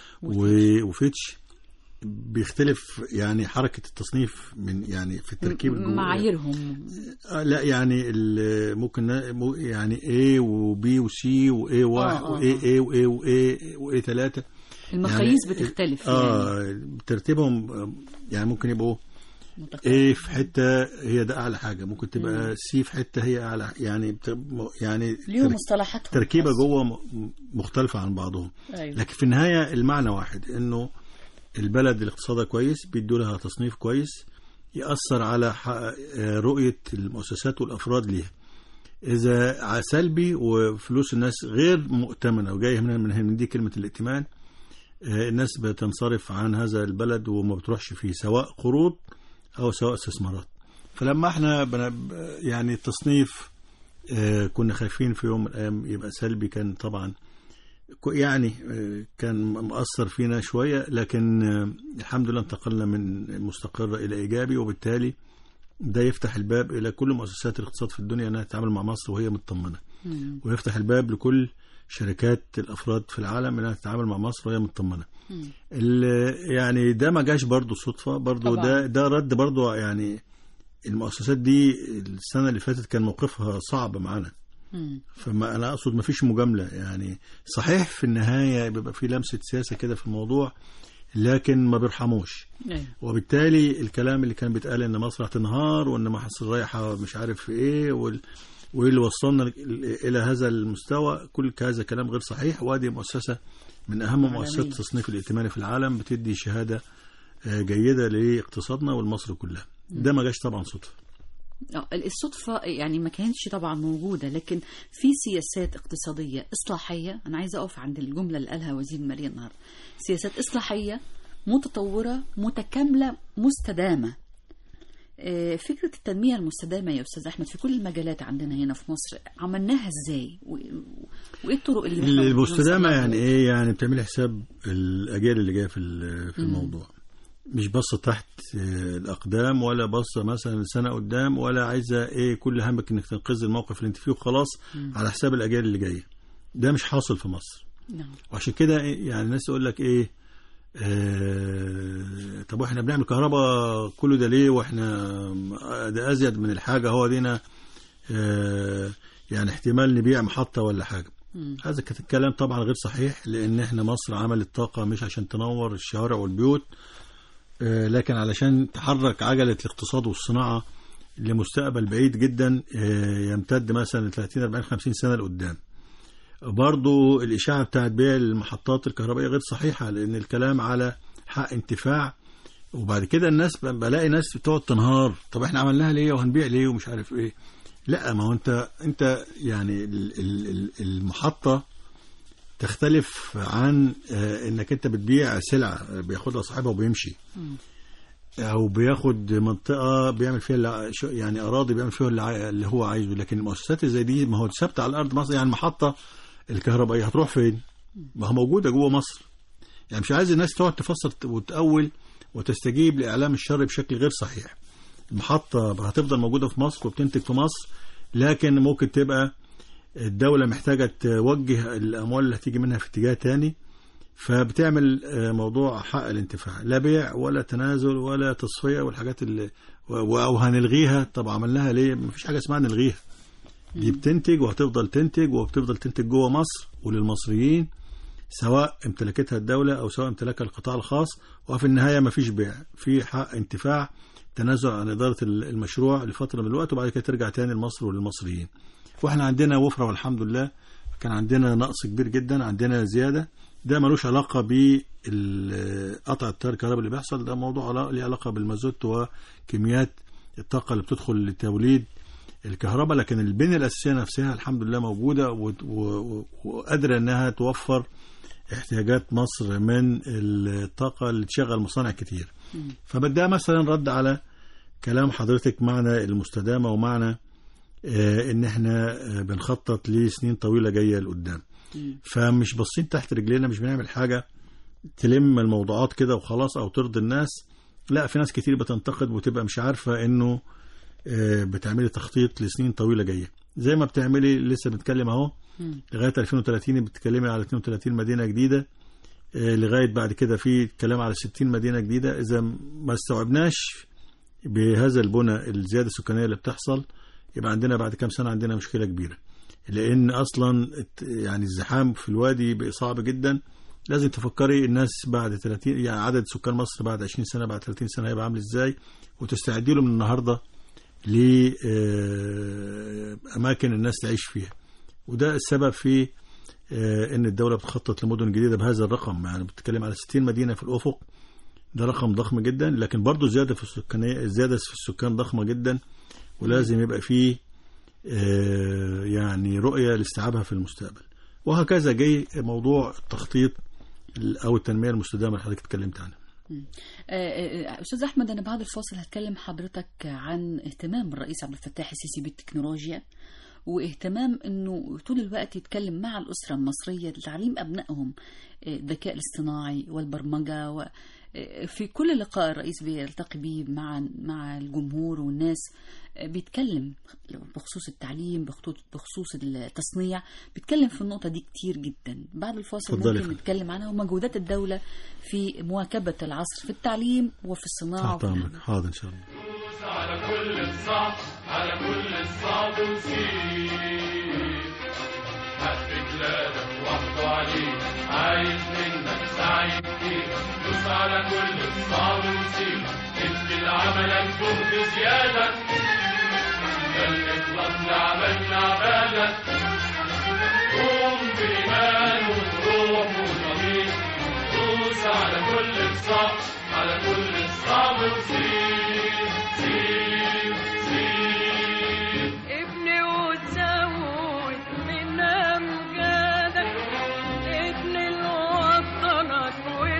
S3: وفيتش بيختلف يعني حركه التصنيف من يعني في التركيب الجو-
S2: معاييرهم
S3: آه، لا يعني ال- ممكن نا- مو- يعني A و B و C و A واحد
S2: آه،
S3: و
S2: آه،
S3: A A و A و A و A ثلاثة
S2: المقاييس بتختلف يعني
S3: اه ترتيبهم آه، يعني ممكن يبقوا
S2: متقارب.
S3: A في حتة هي ده أعلى حاجة ممكن تبقى C في حتة هي أعلى يعني بت- يعني
S2: ليهم
S3: تر-
S2: مصطلحاتهم
S3: تركيبة
S2: بس.
S3: جوه م- مختلفة عن بعضهم
S2: أيوة.
S3: لكن في النهاية المعنى واحد إنه البلد اللي اقتصادها كويس بيدوا لها تصنيف كويس يأثر على ح- آه، رؤية المؤسسات والأفراد ليها إذا ع- سلبي وفلوس الناس غير مؤتمنة وجاية من من من دي كلمة الائتمان آه، الناس بتنصرف عن هذا البلد وما بتروحش فيه سواء قروض أو سواء استثمارات فلما احنا بن- يعني التصنيف آه، كنا خايفين في يوم من الايام يبقى سلبي كان طبعا كو- يعني آه، كان مؤثر فينا شويه لكن آه، الحمد لله انتقلنا من مستقر الى ايجابي وبالتالي ده يفتح الباب الى كل مؤسسات الاقتصاد في الدنيا انها تتعامل مع مصر وهي مطمنه
S2: مم.
S3: ويفتح الباب لكل شركات الافراد في العالم انها تتعامل مع مصر وهي مطمنه
S2: مم.
S3: ال- يعني ده ما جاش برضه صدفه برضه
S2: طبعاً.
S3: ده ده رد برضه يعني المؤسسات دي السنه اللي فاتت كان موقفها صعب معانا
S2: مم.
S3: فما انا اقصد ما فيش مجامله يعني صحيح في النهايه بيبقى في لمسه سياسه كده في الموضوع لكن ما بيرحموش
S2: أيوة.
S3: وبالتالي الكلام اللي كان بيتقال ان مصر هتنهار وان مصر رايحه مش عارف في ايه وال... وايه اللي وصلنا ل- الى هذا المستوى كل هذا كلام غير صحيح وادي مؤسسه من اهم
S2: عالمية.
S3: مؤسسات التصنيف الائتماني في العالم بتدي شهاده آه، جيده لاقتصادنا ولمصر كلها ده ما جاش طبعا صدفه
S2: آه، الصدفة يعني ما كانتش طبعا موجودة لكن في سياسات اقتصادية إصلاحية أنا عايزة أقف عند الجملة اللي قالها وزير المالية النهاردة سياسات إصلاحية متطورة متكاملة مستدامة آه، فكرة التنمية المستدامة يا أستاذ أحمد في كل المجالات عندنا هنا في مصر عملناها إزاي و- و- وإيه الطرق اللي إحنا
S3: المستدامه
S2: بنوصلها؟
S3: يعني ايه يعني بتعملي حساب الاجيال اللي جايه في ال- في الموضوع مش باصه تحت آه، الاقدام ولا باصه مثلا سنه قدام ولا عايزه ايه كل همك انك تنقذ الموقف اللي انت فيه وخلاص على حساب الاجيال اللي جايه ده مش حاصل في مصر
S2: نعم
S3: وعشان كده إيه يعني الناس يقول لك ايه آه طب واحنا بنعمل كهرباء كله ده ليه واحنا ده ازيد من الحاجه هو دينا آه يعني احتمال نبيع محطه ولا حاجه
S2: مم.
S3: هذا كت- الكلام طبعا غير صحيح لان احنا مصر عملت طاقه مش عشان تنور الشوارع والبيوت آه، لكن علشان تحرك عجله الاقتصاد والصناعه لمستقبل بعيد جدا آه، يمتد مثلا 30 40 50 سنه لقدام برضو الإشاعة بتاعت بيع المحطات الكهربائية غير صحيحة لأن الكلام على حق انتفاع وبعد كده الناس ب- بلاقي ناس بتقعد تنهار طب احنا عملناها ليه وهنبيع ليه ومش عارف ايه لا ما هو انت انت يعني ال- ال- ال- المحطة تختلف عن آه، انك انت بتبيع سلعة بياخدها صاحبها وبيمشي او بياخد منطقه بيعمل فيها اللي ع- شو- يعني اراضي بيعمل فيها اللي, عاي- اللي هو عايزه لكن المؤسسات اللي زي دي ما هو ثابته على الارض مصر يعني المحطه الكهربائيه هتروح فين؟ ما هو موجوده جوه مصر يعني مش عايز الناس تقعد تفسر وتأول وتستجيب لاعلام الشر بشكل غير صحيح المحطه هتفضل موجوده في مصر وبتنتج في مصر لكن ممكن تبقى الدوله محتاجه توجه الاموال اللي هتيجي منها في اتجاه تاني فبتعمل آه، موضوع حق الانتفاع لا بيع ولا تنازل ولا تصفيه والحاجات اللي و- او هنلغيها طب عملناها ليه مفيش حاجه اسمها نلغيها دي بتنتج وهتفضل تنتج وبتفضل تنتج جوه مصر وللمصريين سواء امتلكتها الدولة أو سواء امتلكها القطاع الخاص وفي النهاية مفيش بيع في حق انتفاع تنازل عن إدارة المشروع لفترة من الوقت وبعد كده ترجع تاني لمصر وللمصريين واحنا عندنا وفرة والحمد لله كان عندنا نقص كبير جدا عندنا زيادة ده ملوش علاقة بقطع التيار الكهربائي اللي بيحصل ده موضوع علا- ليه علاقة بالمازوت وكميات الطاقة اللي بتدخل لتوليد الكهرباء لكن البنية الأساسية نفسها الحمد لله موجودة و- و- وقادرة إنها توفر احتياجات مصر من الطاقة اللي تشغل مصانع كتير فبدأ مثلا رد على كلام حضرتك معنى المستدامة ومعنى آه، ان احنا آه، بنخطط لسنين طويلة جاية لقدام فمش باصين تحت رجلينا مش بنعمل حاجة تلم الموضوعات كده وخلاص او ترضي الناس لا في ناس كتير بتنتقد وتبقى مش عارفة انه آه، بتعملي تخطيط لسنين طويلة جاية زي ما بتعملي لسه بنتكلم اهو لغاية 2030 بتتكلمي على 32 مدينة جديدة آه، لغاية بعد كده في كلام على 60 مدينة جديدة إذا ما استوعبناش بهذا البنى الزيادة السكانية اللي بتحصل يبقى عندنا بعد كام سنة عندنا مشكلة كبيرة لأن أصلا الت- يعني الزحام في الوادي بقى صعب جدا لازم تفكري الناس بعد 30 يعني عدد سكان مصر بعد 20 سنة بعد 30 سنة هيبقى عامل ازاي وتستعدي له من النهارده لأماكن الناس تعيش فيها وده السبب في آه، ان الدوله بتخطط لمدن جديده بهذا الرقم يعني بتتكلم على 60 مدينه في الافق ده رقم ضخم جدا لكن برضه الزياده في السكانيه الزياده في السكان ضخمه جدا ولازم يبقى فيه آه، يعني رؤيه لاستيعابها في المستقبل وهكذا جاي موضوع التخطيط او التنميه المستدامه اللي حضرتك اتكلمت عنها
S2: آه، آه، استاذ احمد انا بعد الفاصل هتكلم حضرتك عن اهتمام الرئيس عبد الفتاح السيسي بالتكنولوجيا واهتمام انه طول الوقت يتكلم مع الاسره المصريه لتعليم ابنائهم آه، الذكاء الاصطناعي والبرمجه و آه، في كل لقاء الرئيس بيلتقي بيه مع مع الجمهور والناس آه، بيتكلم بخصوص التعليم بخصوص بخصوص التصنيع بيتكلم في النقطه دي كتير جدا بعد الفاصل
S3: اتفضلي يا
S2: ممكن
S3: فندم.
S2: نتكلم عنها ومجهودات الدوله في مواكبه العصر في التعليم وفي الصناعه
S3: تحت
S2: وفي
S3: امرك حاضر ان شاء الله
S4: على كل الصعب على كل الصعب وسير حق بلادك وحده عليك عايز منك سعي كتير دوس على كل الصعب وسير ادي لعملك جهد زيادة ده الإخلاص لعملنا عبادك قوم بإيمان وبروح وضمير دوس على كل الصعب على كل الصعب وسير سير سير
S6: ابني وتزود من امجادك ابني لوطنك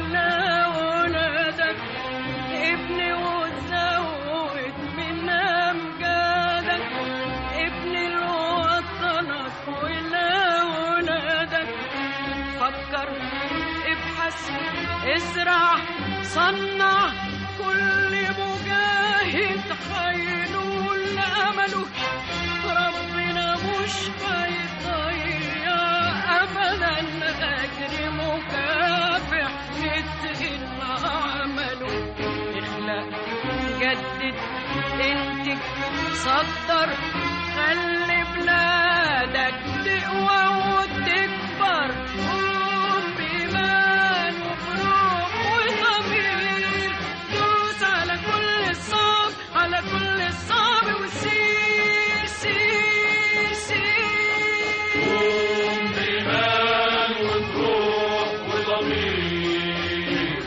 S6: ولأولادك ابني وتزود من امجادك ابني لوطنك ولأولادك فكر ابحث ازرع صنع كل مجاهد هينول امله ربنا مش هيضيع ابدا اجر مكافح يتقن عمله اخلق جدد انتج صدر خلي بلادك تقوى وتكبر قوم بإيمان وبروح وضمير دوس على كل الصعب على كل الصعب وسير سير سير
S4: قوم بإيمان وبروح وضمير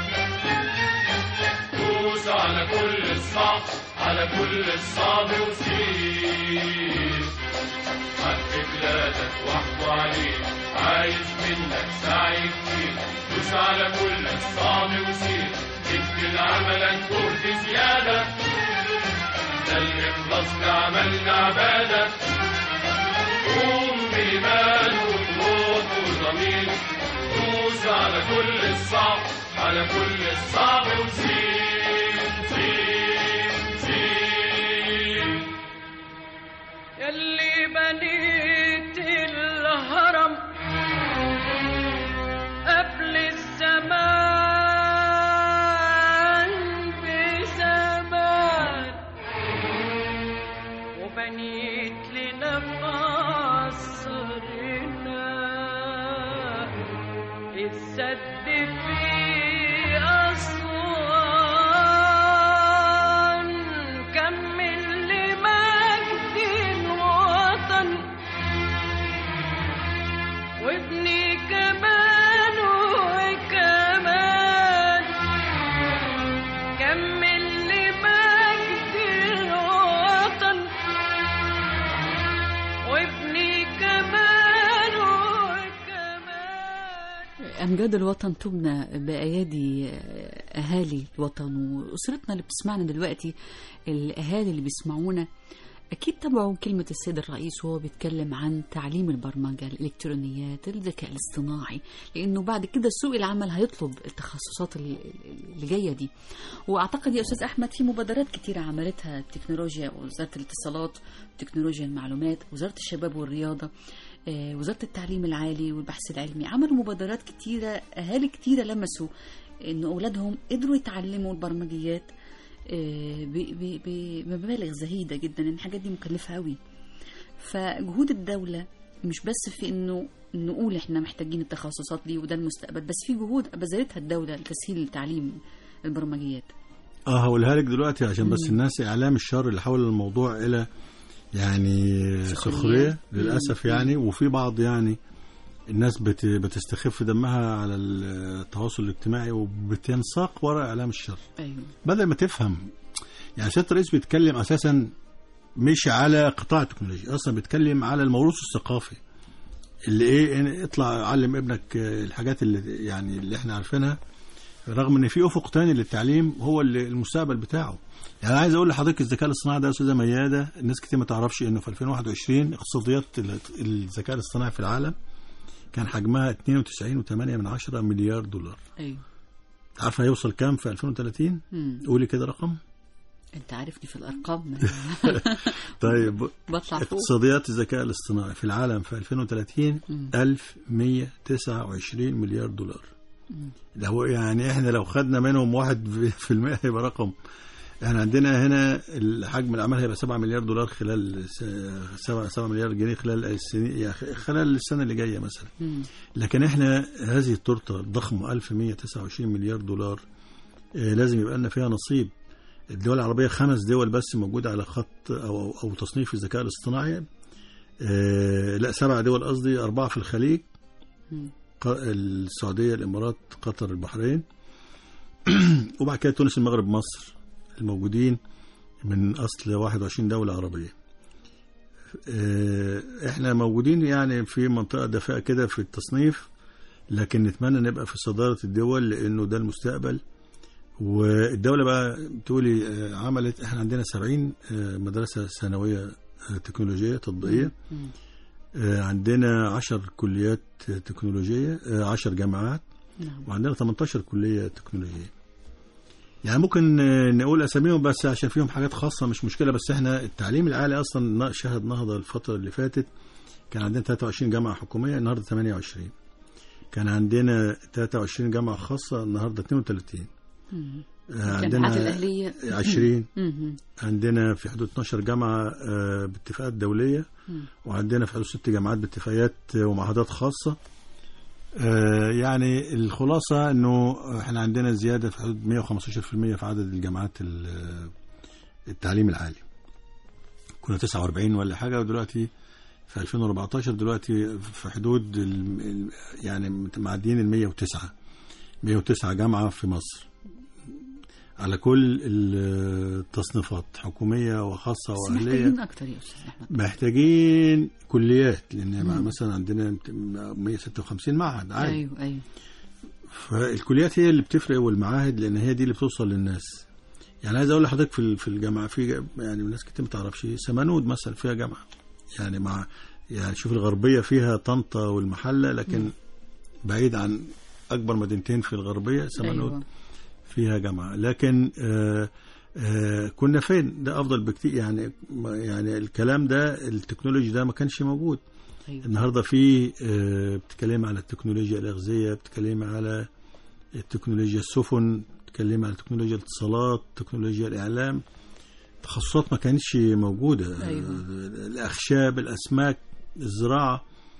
S4: دوس على كل الصعب على كل الصعب وسير حق بلادك وحده عليك عايز منك سعي كتير دوس على كل الصعب وسير ادي لعملك جهد زيادة ده الإخلاص لعملنا عبادة قوم بإيمان وبروح وضمير دوس على كل الصعب على كل الصعب وسير سير سير
S6: يلي بنيت الهرم قبل الزمان بزمان وبنيت لنا في عصرنا السد في أسوان كمل لمجد الوطن وابني كمان وكمان كمل لمجد الوطن وابني كمان وكمان
S2: أمجاد الوطن تبنى بأيادي أهالي الوطن وأسرتنا اللي بتسمعنا دلوقتي الأهالي اللي بيسمعونا أكيد تابعوا كلمة السيد الرئيس وهو بيتكلم عن تعليم البرمجة الإلكترونيات الذكاء الاصطناعي لأنه بعد كده سوق العمل هيطلب التخصصات ال- اللي جاية دي وأعتقد يا أستاذ أحمد في مبادرات كتيرة عملتها التكنولوجيا وزارة الاتصالات وتكنولوجيا المعلومات وزارة الشباب والرياضة آه، وزارة التعليم العالي والبحث العلمي عملوا مبادرات كتيرة أهالي كتيرة لمسوا إن أولادهم قدروا يتعلموا البرمجيات آه، ب- ب- بمبالغ زهيدة جدا إن الحاجات دي مكلفة قوي فجهود الدولة مش بس في إنه نقول إحنا محتاجين التخصصات دي وده المستقبل بس في جهود بذلتها الدولة لتسهيل تعليم البرمجيات
S3: اه هقولها لك دلوقتي عشان بس الناس اعلام الشر اللي حول الموضوع الى يعني
S2: سخرية.
S3: سخريه للاسف يعني وفي بعض يعني الناس بت بتستخف دمها على التواصل الاجتماعي وبتنساق وراء اعلام الشر
S2: أيوه
S3: بدل ما تفهم يعني سياده الرئيس بيتكلم اساسا مش على قطاع التكنولوجيا اصلا بيتكلم على الموروث الثقافي اللي ايه إن اطلع علم ابنك آه، الحاجات اللي يعني اللي احنا عارفينها رغم ان في افق تاني للتعليم هو اللي المستقبل بتاعه يعني عايز اقول لحضرتك الذكاء الاصطناعي ده يا استاذه مياده الناس كتير ما تعرفش انه في 2021 اقتصاديات ال- الذكاء الاصطناعي في العالم كان حجمها 92.8 من عشرة مليار دولار
S2: ايوه
S3: عارفه هيوصل كام في 2030
S2: مم.
S3: قولي كده رقم
S2: انت عارفني في الارقام
S3: طيب
S2: بطلع فوق
S3: اقتصاديات الذكاء الاصطناعي في العالم في 2030
S2: مم.
S3: 1129 مليار دولار ده هو يعني احنا لو خدنا منهم واحد في المئة هيبقى رقم احنا عندنا هنا حجم الاعمال هيبقى 7 مليار دولار خلال 7 7 مليار جنيه خلال السنين يعني خلال السنه اللي جايه مثلا
S2: مم.
S3: لكن احنا هذه التورته الضخمه 1129 مليار دولار آه، لازم يبقى لنا فيها نصيب الدول العربيه خمس دول بس موجوده على خط او او, أو تصنيف الذكاء الاصطناعي آه، لا سبع دول قصدي اربعه في الخليج
S2: مم.
S3: ق- السعوديه الامارات قطر البحرين وبعد كده تونس المغرب مصر الموجودين من اصل 21 دوله عربيه آه، احنا موجودين يعني في منطقه دافئه كده في التصنيف لكن نتمنى نبقى في صداره الدول لانه ده المستقبل والدوله بقى بتقولي آه، عملت احنا عندنا 70 آه، مدرسه ثانويه آه، تكنولوجيه تطبيقيه
S2: مم.
S3: آه، عندنا 10 كليات تكنولوجيه 10 جامعات
S2: نعم
S3: وعندنا 18 كليه تكنولوجيه يعني ممكن آه، نقول اساميهم بس عشان فيهم حاجات خاصه مش مشكله بس احنا التعليم العالي اصلا شهد نهضه الفتره اللي فاتت كان عندنا 23 جامعه حكوميه النهارده 28 كان عندنا 23 جامعه خاصه النهارده 32
S2: مم.
S3: آه،
S2: الجامعات
S3: عندنا
S2: الاهليه
S3: 20
S2: مم.
S3: عندنا في حدود 12 جامعه آه، باتفاقات دوليه
S2: مم.
S3: وعندنا في حدود ست جامعات باتفاقيات ومعاهدات خاصة آه، يعني الخلاصة انه احنا عندنا زيادة في حدود 115% في عدد الجامعات ال- التعليم العالي كنا 49 ولا حاجة ودلوقتي في 2014 دلوقتي في حدود ال- ال- يعني معديين ال 109 109 جامعة في مصر على كل التصنيفات حكومية وخاصة
S2: بس
S3: وأهلية
S2: محتاجين اكتر يا استاذ احمد
S3: محتاجين كليات لان
S2: مم.
S3: مثلا عندنا 156 معهد عادي
S2: ايوه ايوه
S3: فالكليات هي اللي بتفرق والمعاهد لان هي دي اللي بتوصل للناس يعني عايز اقول لحضرتك في ال- في الجامعه في ج- يعني الناس كتير ما تعرفش سمنود مثلا فيها جامعه يعني مع يعني شوف الغربيه فيها طنطا والمحله لكن بعيد عن اكبر مدينتين في الغربيه سمنود
S2: ايوه
S3: فيها جامعة لكن آه آه كنا فين ده أفضل بكتير يعني ما- يعني الكلام ده التكنولوجي ده ما كانش موجود
S2: ايوه
S3: النهاردة في آه بتتكلم على التكنولوجيا الأغذية بتتكلم على التكنولوجيا السفن بتتكلم على تكنولوجيا الاتصالات تكنولوجيا الإعلام تخصصات ما كانتش موجودة
S2: أيوة.
S3: آه، الأخشاب الأسماك الزراعة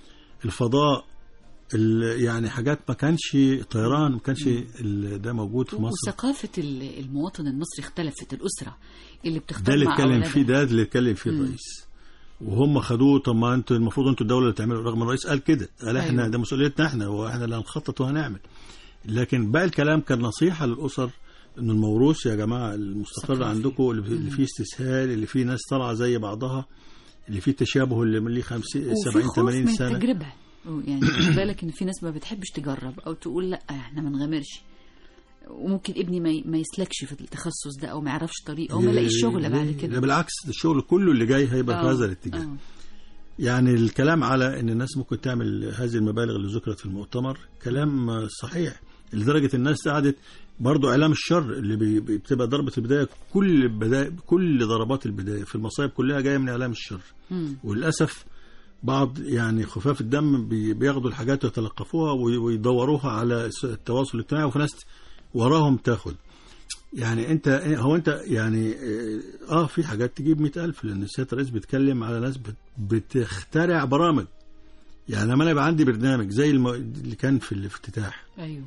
S3: الفضاء ال- يعني حاجات ما كانش طيران ما كانش ال- ده موجود في مصر
S2: وثقافه ال- المواطن المصري اختلفت الاسره اللي
S3: ده
S2: بتختار
S3: اللي
S2: مع
S3: اتكلم
S2: أولادها.
S3: فيه ده اللي اتكلم فيه
S2: مم.
S3: الرئيس وهم خدوه طب ما انتوا المفروض انتوا الدوله اللي تعملوا رغم الرئيس قال كده قال احنا
S2: أيوة.
S3: ده مسؤوليتنا احنا واحنا اللي هنخطط وهنعمل لكن باقي الكلام كان نصيحه للاسر ان الموروث يا جماعه المستقر
S2: ثقافي.
S3: عندكم اللي اللي فيه استسهال اللي فيه ناس طالعه زي بعضها اللي فيه تشابه اللي من ليه 50
S2: وفي
S3: 70
S2: خوف
S3: 80
S2: من
S3: سنه
S2: التجربه يعني خد بالك ان في ناس ما بتحبش تجرب او تقول لا احنا ما نغامرش وممكن ابني ما ي- ما يسلكش في التخصص ده او ما يعرفش طريقه او ما يلاقيش شغل بعد
S3: لا
S2: كده
S3: بالعكس ده الشغل كله اللي جاي هيبقى في
S2: آه،
S3: هذا الاتجاه
S2: آه.
S3: يعني الكلام على ان الناس ممكن تعمل هذه المبالغ اللي ذكرت في المؤتمر كلام صحيح لدرجه الناس قعدت برضو اعلام الشر اللي بي- بي- بتبقى ضربه البدايه كل بداية كل ضربات البدايه في المصايب كلها جايه من اعلام الشر
S2: مم.
S3: وللاسف بعض يعني خفاف الدم بي- بياخدوا الحاجات ويتلقفوها وي- ويدوروها على الس- التواصل الاجتماعي وفي ناس وراهم تاخد يعني انت هو انت يعني اه آه، في حاجات تجيب مئة ألف لأن السيد الرئيس بيتكلم على ناس بت- بتخترع برامج يعني لما انا يبقى عندي برنامج زي الم... اللي كان في الافتتاح
S2: ايوه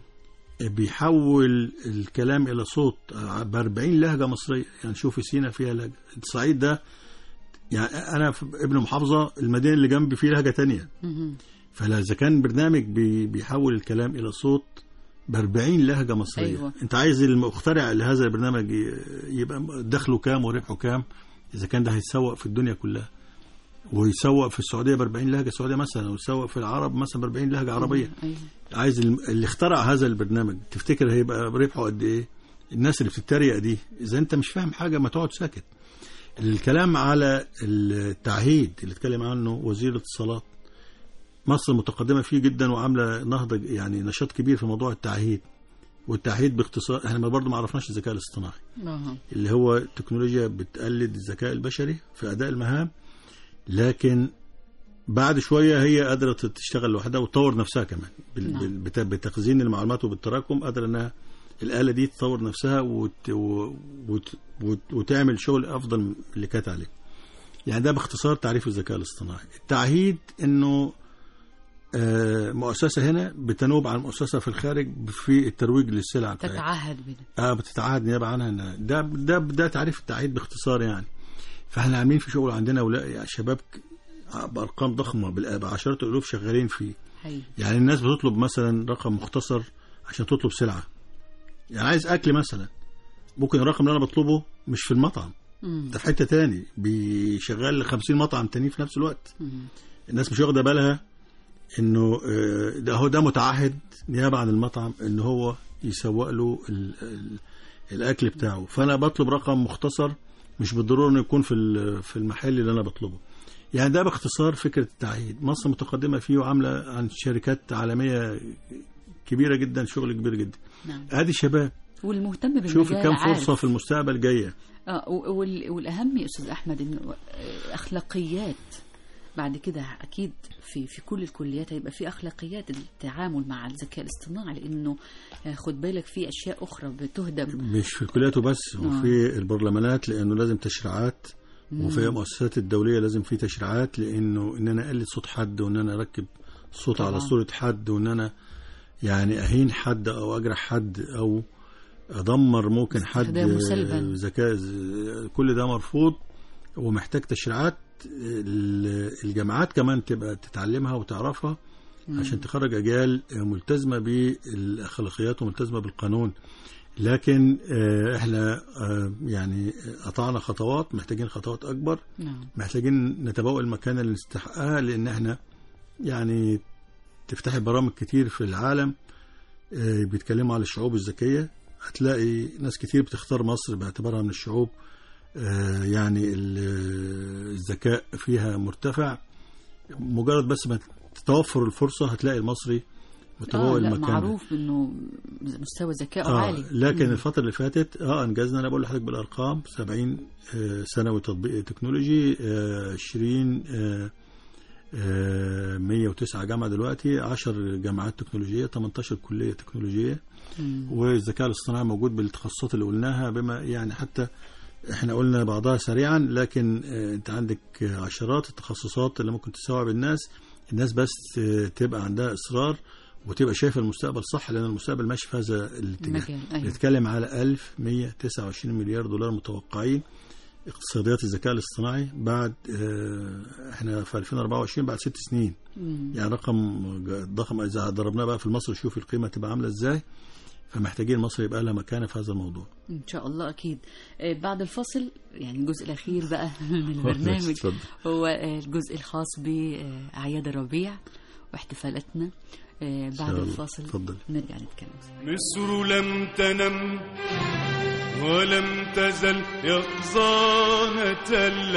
S3: بيحول الكلام الى صوت ب 40 لهجه مصريه يعني شوفي سينا فيها لهجه الصعيد ده يعني انا في ابن محافظه المدينه اللي جنبي فيه لهجه تانية
S2: مهم.
S3: فلا اذا كان برنامج بي بيحول الكلام الى صوت ب 40 لهجه مصريه
S2: أيوة.
S3: انت عايز المخترع لهذا البرنامج ي- يبقى دخله كام وربحه كام اذا كان ده هيتسوق في الدنيا كلها ويسوق في السعوديه ب 40 لهجه سعوديه مثلا ويسوق في العرب مثلا ب 40 لهجه عربيه
S2: أيوة.
S3: عايز الم- اللي اخترع هذا البرنامج تفتكر هيبقى ربحه قد ايه الناس اللي بتتريق دي اذا انت مش فاهم حاجه ما تقعد ساكت الكلام على التعهيد اللي اتكلم عنه وزير الاتصالات مصر متقدمه فيه جدا وعامله نهضه يعني نشاط كبير في موضوع التعهيد والتعهيد باختصار احنا برضه ما عرفناش الذكاء الاصطناعي
S2: أها.
S3: اللي هو التكنولوجيا بتقلد الذكاء البشري في اداء المهام لكن بعد شويه هي قادره تشتغل لوحدها وتطور نفسها كمان بال-
S2: نعم.
S3: بال- بت- بتخزين المعلومات وبالتراكم قادره انها الاله دي تطور نفسها وت... و- وت... وت... وتعمل شغل افضل من اللي كانت عليه يعني ده باختصار تعريف الذكاء الاصطناعي التعهيد انه آه، مؤسسه هنا بتنوب عن مؤسسه في الخارج في الترويج للسلع بتاعتها
S2: تتعهد بده
S3: اه بتتعهد نيابه عنها إن ده ده ده تعريف التعهيد باختصار يعني فاحنا عاملين في شغل عندنا ولا يعني شباب ك- بارقام ضخمه بال- بعشرات الالوف شغالين فيه
S2: حقيقي
S3: يعني الناس بتطلب مثلا رقم مختصر عشان تطلب سلعه يعني عايز اكل مثلا ممكن الرقم اللي انا بطلبه مش في المطعم
S2: مم.
S3: ده في حته تاني بيشغل 50 مطعم تاني في نفس الوقت
S2: مم.
S3: الناس مش واخده بالها انه آه، ده هو ده متعهد نيابه عن المطعم ان هو يسوق له ال ال الاكل بتاعه فانا بطلب رقم مختصر مش بالضروره انه يكون في ال- في المحل اللي انا بطلبه يعني ده باختصار فكره التعهيد مصر متقدمه فيه وعامله عن شركات عالميه كبيره جدا شغل كبير جدا
S2: نعم
S3: ادي شباب
S2: والمهتم بالمجال
S3: شوف كم
S2: عارف.
S3: فرصه في المستقبل جايه
S2: آه و- وال- والاهم يا استاذ احمد انه آه، اخلاقيات بعد كده اكيد في في كل الكليات هيبقى في اخلاقيات التعامل مع الذكاء الاصطناعي لانه آه، خد بالك في اشياء اخرى بتهدم
S3: مش في الكليات وبس وفي البرلمانات لانه لازم تشريعات وفي المؤسسات الدوليه لازم في تشريعات لانه ان انا اقلد صوت حد وان انا اركب صوت على
S2: طبعاً.
S3: صوره حد وان انا يعني اهين حد او اجرح حد او ادمر ممكن حد
S2: استخدامه سلباً.
S3: ذكاء ز- كل ده مرفوض ومحتاج تشريعات ال- الجامعات كمان تبقى تتعلمها وتعرفها عشان تخرج اجيال ملتزمه بالاخلاقيات وملتزمه بالقانون لكن آه، احنا آه، يعني قطعنا خطوات محتاجين خطوات اكبر
S2: نعم
S3: محتاجين نتبوأ المكانه اللي نستحقها لان احنا يعني تفتحي برامج كتير في العالم آه، بيتكلموا على الشعوب الذكيه هتلاقي ناس كتير بتختار مصر باعتبارها من الشعوب آه، يعني ال- الذكاء فيها مرتفع مجرد بس ما تتوفر الفرصه هتلاقي المصري متبوأ
S2: آه لا
S3: المكانه
S2: معروف انه مستوى ذكائه
S3: آه
S2: عالي
S3: لكن
S2: مم.
S3: الفترة اللي فاتت اه انجزنا انا بقول لحضرتك بالارقام 70 آه ثانوي تطبيق تكنولوجي آه 20 آه آه 109 جامعة دلوقتي 10 جامعات تكنولوجية 18 كلية تكنولوجية
S2: مم.
S3: والذكاء الاصطناعي موجود بالتخصصات اللي قلناها بما يعني حتى احنا قلنا بعضها سريعا لكن آه، انت عندك آه، عشرات التخصصات اللي ممكن تستوعب الناس الناس بس آه، تبقى عندها اصرار وتبقى شايفه المستقبل صح لان المستقبل ماشي في هذا الاتجاه
S2: مجال ايوه
S3: بنتكلم على 1129 مليار دولار متوقعين اقتصاديات الذكاء الاصطناعي بعد آه، احنا في 2024 بعد ست سنين
S2: مم.
S3: يعني رقم ضخم اذا ضربناه بقى في المصري شوف القيمه تبقى عامله ازاي فمحتاجين مصر يبقى لها مكانه في هذا الموضوع
S2: ان شاء الله اكيد آه، بعد الفاصل يعني الجزء الاخير بقى من البرنامج
S3: اتفضل.
S2: هو آه، الجزء الخاص باعياد الربيع واحتفالاتنا آه، بعد
S3: الله.
S2: الفاصل
S3: اتفضل.
S2: نرجع نتكلم
S4: مصر لم تنم ولم تزل يقظانة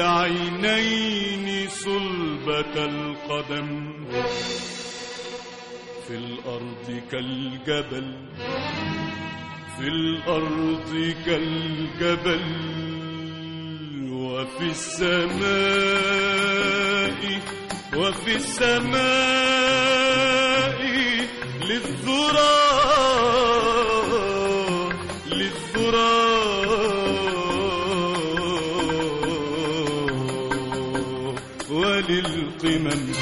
S4: العينين صلبة القدم في الأرض كالجبل في الأرض كالجبل وفي السماء وفي السماء للذرى للذرى وللقمم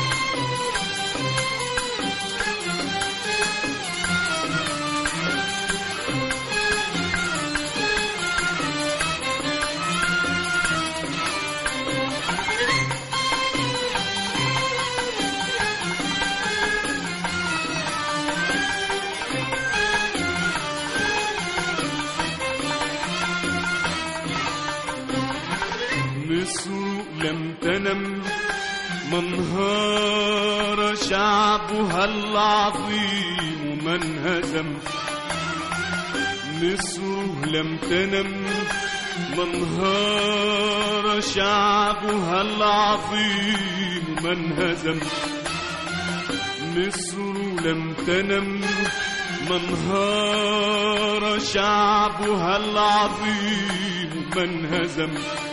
S4: مصر لم تنم منهار شعبها العظيم من هزم مصر لم تنم منهار شعبها العظيم من هزم مصر لم تنم منهار شعبها العظيم من هزم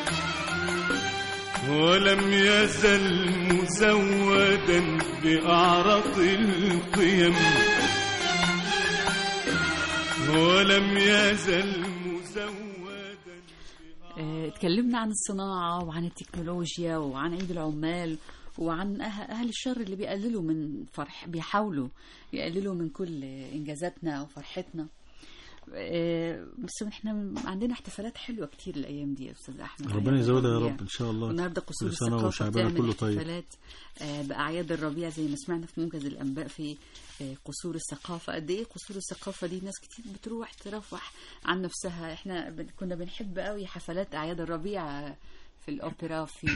S4: ولم يزل مزودا بأعرض القيم ولم يزل مزودا
S2: آه، اتكلمنا عن الصناعة وعن التكنولوجيا وعن عيد العمال وعن أه- أهل الشر اللي بيقللوا من فرح بيحاولوا يقللوا من كل إنجازاتنا وفرحتنا آه، بس احنا عندنا احتفالات حلوة كتير الأيام دي يا أستاذ أحمد
S3: ربنا
S2: أعياد
S3: يزودها يا
S2: الربيع.
S3: رب ان شاء الله
S2: والنهارده قصور
S3: كل سنة
S2: الثقافة
S3: وشعبنا
S2: بتعمل
S3: كله طيب.
S2: احتفالات آه، بأعياد الربيع زي ما سمعنا في موجز الأنباء في آه، قصور الثقافة قد إيه قصور الثقافة دي ناس كتير بتروح ترفح عن نفسها إحنا بن- كنا بنحب قوي حفلات أعياد الربيع آه، في الأوبرا في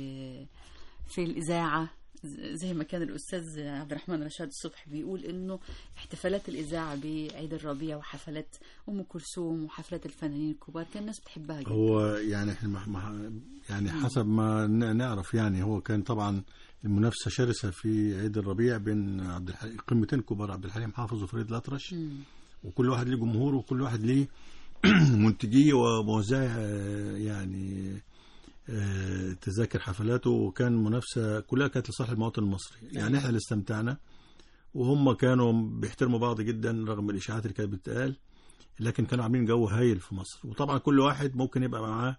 S2: في الإذاعة ز- زي ما كان الأستاذ عبد الرحمن رشاد الصبح بيقول إنه احتفالات الإذاعة بعيد الربيع وحفلات أم كلثوم وحفلات الفنانين الكبار كان الناس بتحبها جدا
S3: هو يعني احنا مح- مح- يعني حسب ما ن- نعرف يعني هو كان طبعا المنافسه شرسه في عيد الربيع بين عبد الحليم قمتين كبار عبد الحليم حافظ وفريد الأطرش
S2: مم.
S3: وكل واحد ليه جمهور وكل واحد ليه منتجيه وموزعي آه، يعني آه، تذاكر حفلاته وكان منافسه كلها كانت لصالح المواطن المصري يعني احنا اللي استمتعنا وهم كانوا بيحترموا بعض جدا رغم الاشاعات اللي كانت بتتقال لكن كانوا عاملين جو هايل في مصر وطبعا كل واحد ممكن يبقى معاه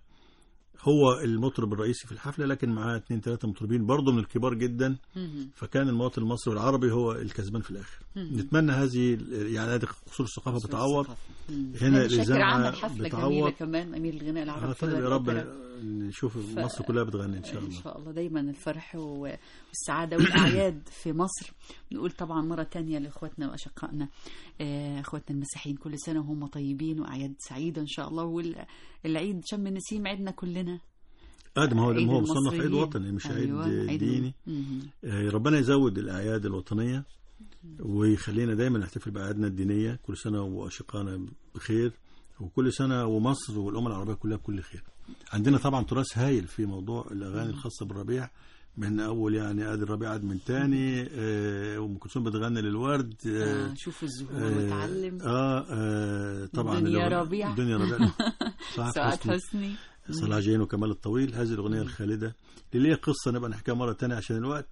S3: هو المطرب الرئيسي في الحفله لكن معاه اثنين ثلاثه مطربين برضه من الكبار جدا
S2: مم.
S3: فكان المواطن المصري والعربي هو الكسبان في الاخر نتمنى هذه يعني هذه قصور الثقافه بتعوض
S2: مم.
S3: هنا
S2: شاكر
S3: الإذاعة
S2: عمل حفلة
S3: بتعوض.
S2: جميلة كمان أمير الغناء العربي
S3: آه
S2: في
S3: طيب يا رب
S2: الأوبرا.
S3: نشوف
S2: ف-
S3: مصر كلها بتغني ان شاء
S2: إن
S3: الله
S2: شاء الله دايما الفرح و- والسعادة والأعياد في مصر نقول طبعا مرة تانية لإخواتنا وأشقائنا آه، إخواتنا المسيحيين كل سنة وهم طيبين وأعياد سعيدة إن شاء الله والعيد شم النسيم عيدنا كلنا
S3: ادم هو
S2: عيد
S3: هو مصنف عيد
S2: المصريين.
S3: وطني مش
S2: أيوة،
S3: عيد
S2: عيد
S3: ديني
S2: مم.
S3: آه، ربنا يزود الاعياد الوطنيه ويخلينا دايما نحتفل باعيادنا الدينيه كل سنه واشقائنا بخير وكل سنه ومصر والامه العربيه كلها بكل خير عندنا طبعا تراث هايل في موضوع الاغاني الخاصه بالربيع من اول يعني ادي الربيع عاد من تاني آه، ام كلثوم بتغني للورد آه،
S2: آه، شوف الزهور
S3: آه،
S2: وتعلم
S3: اه, آه طبعا
S2: دنيا
S3: اللي هو-
S2: ربيع.
S3: دنيا ربيع سعاد
S2: سعاد
S3: حسني
S2: حسني
S3: صلاح جاهين وكمال الطويل هذه الأغنية الخالدة اللي ليها قصة نبقى نحكيها مرة تانية عشان الوقت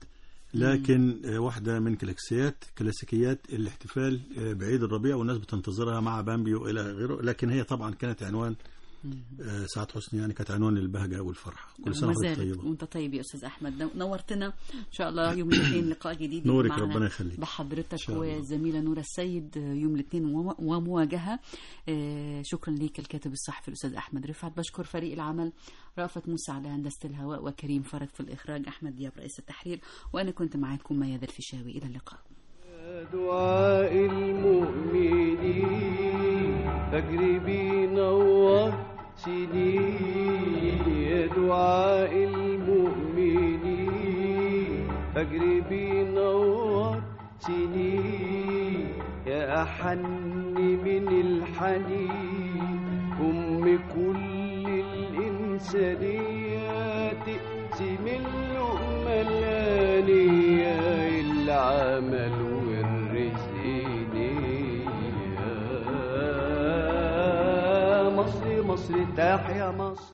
S3: لكن آه، واحدة من كلاسيكيات كلاسيكيات الاحتفال آه، بعيد الربيع والناس بتنتظرها مع بامبي وإلى غيره لكن هي طبعا كانت عنوان آه، سعاد حسني يعني كانت عنوان البهجة والفرحة كل سنة
S2: وما
S3: وحضرتك
S2: زالت
S3: طيبة
S2: وانت طيب يا استاذ احمد نو- نورتنا ان شاء الله يوم الاثنين لقاء جديد
S3: نورك
S2: معنا
S3: ربنا يخليك.
S2: بحضرتك
S3: شاء الله.
S2: والزميله نورة السيد يوم الاثنين وم- ومواجهه آه، شكرا ليك الكاتب الصحفي الاستاذ احمد رفعت بشكر فريق العمل رأفت موسى على هندسه الهواء وكريم فرج في الاخراج احمد دياب رئيس التحرير وانا كنت معاكم ميادة الفيشاوي الى اللقاء
S7: دعاء المؤمنين فجر بينور سنين يا دعاء المؤمنين فجر بينور سنين يا أحن من الحنين أم كل الإنسانية تقسم اللقمة الآنية العمل والرزق نية مصر مصر تحيا مصر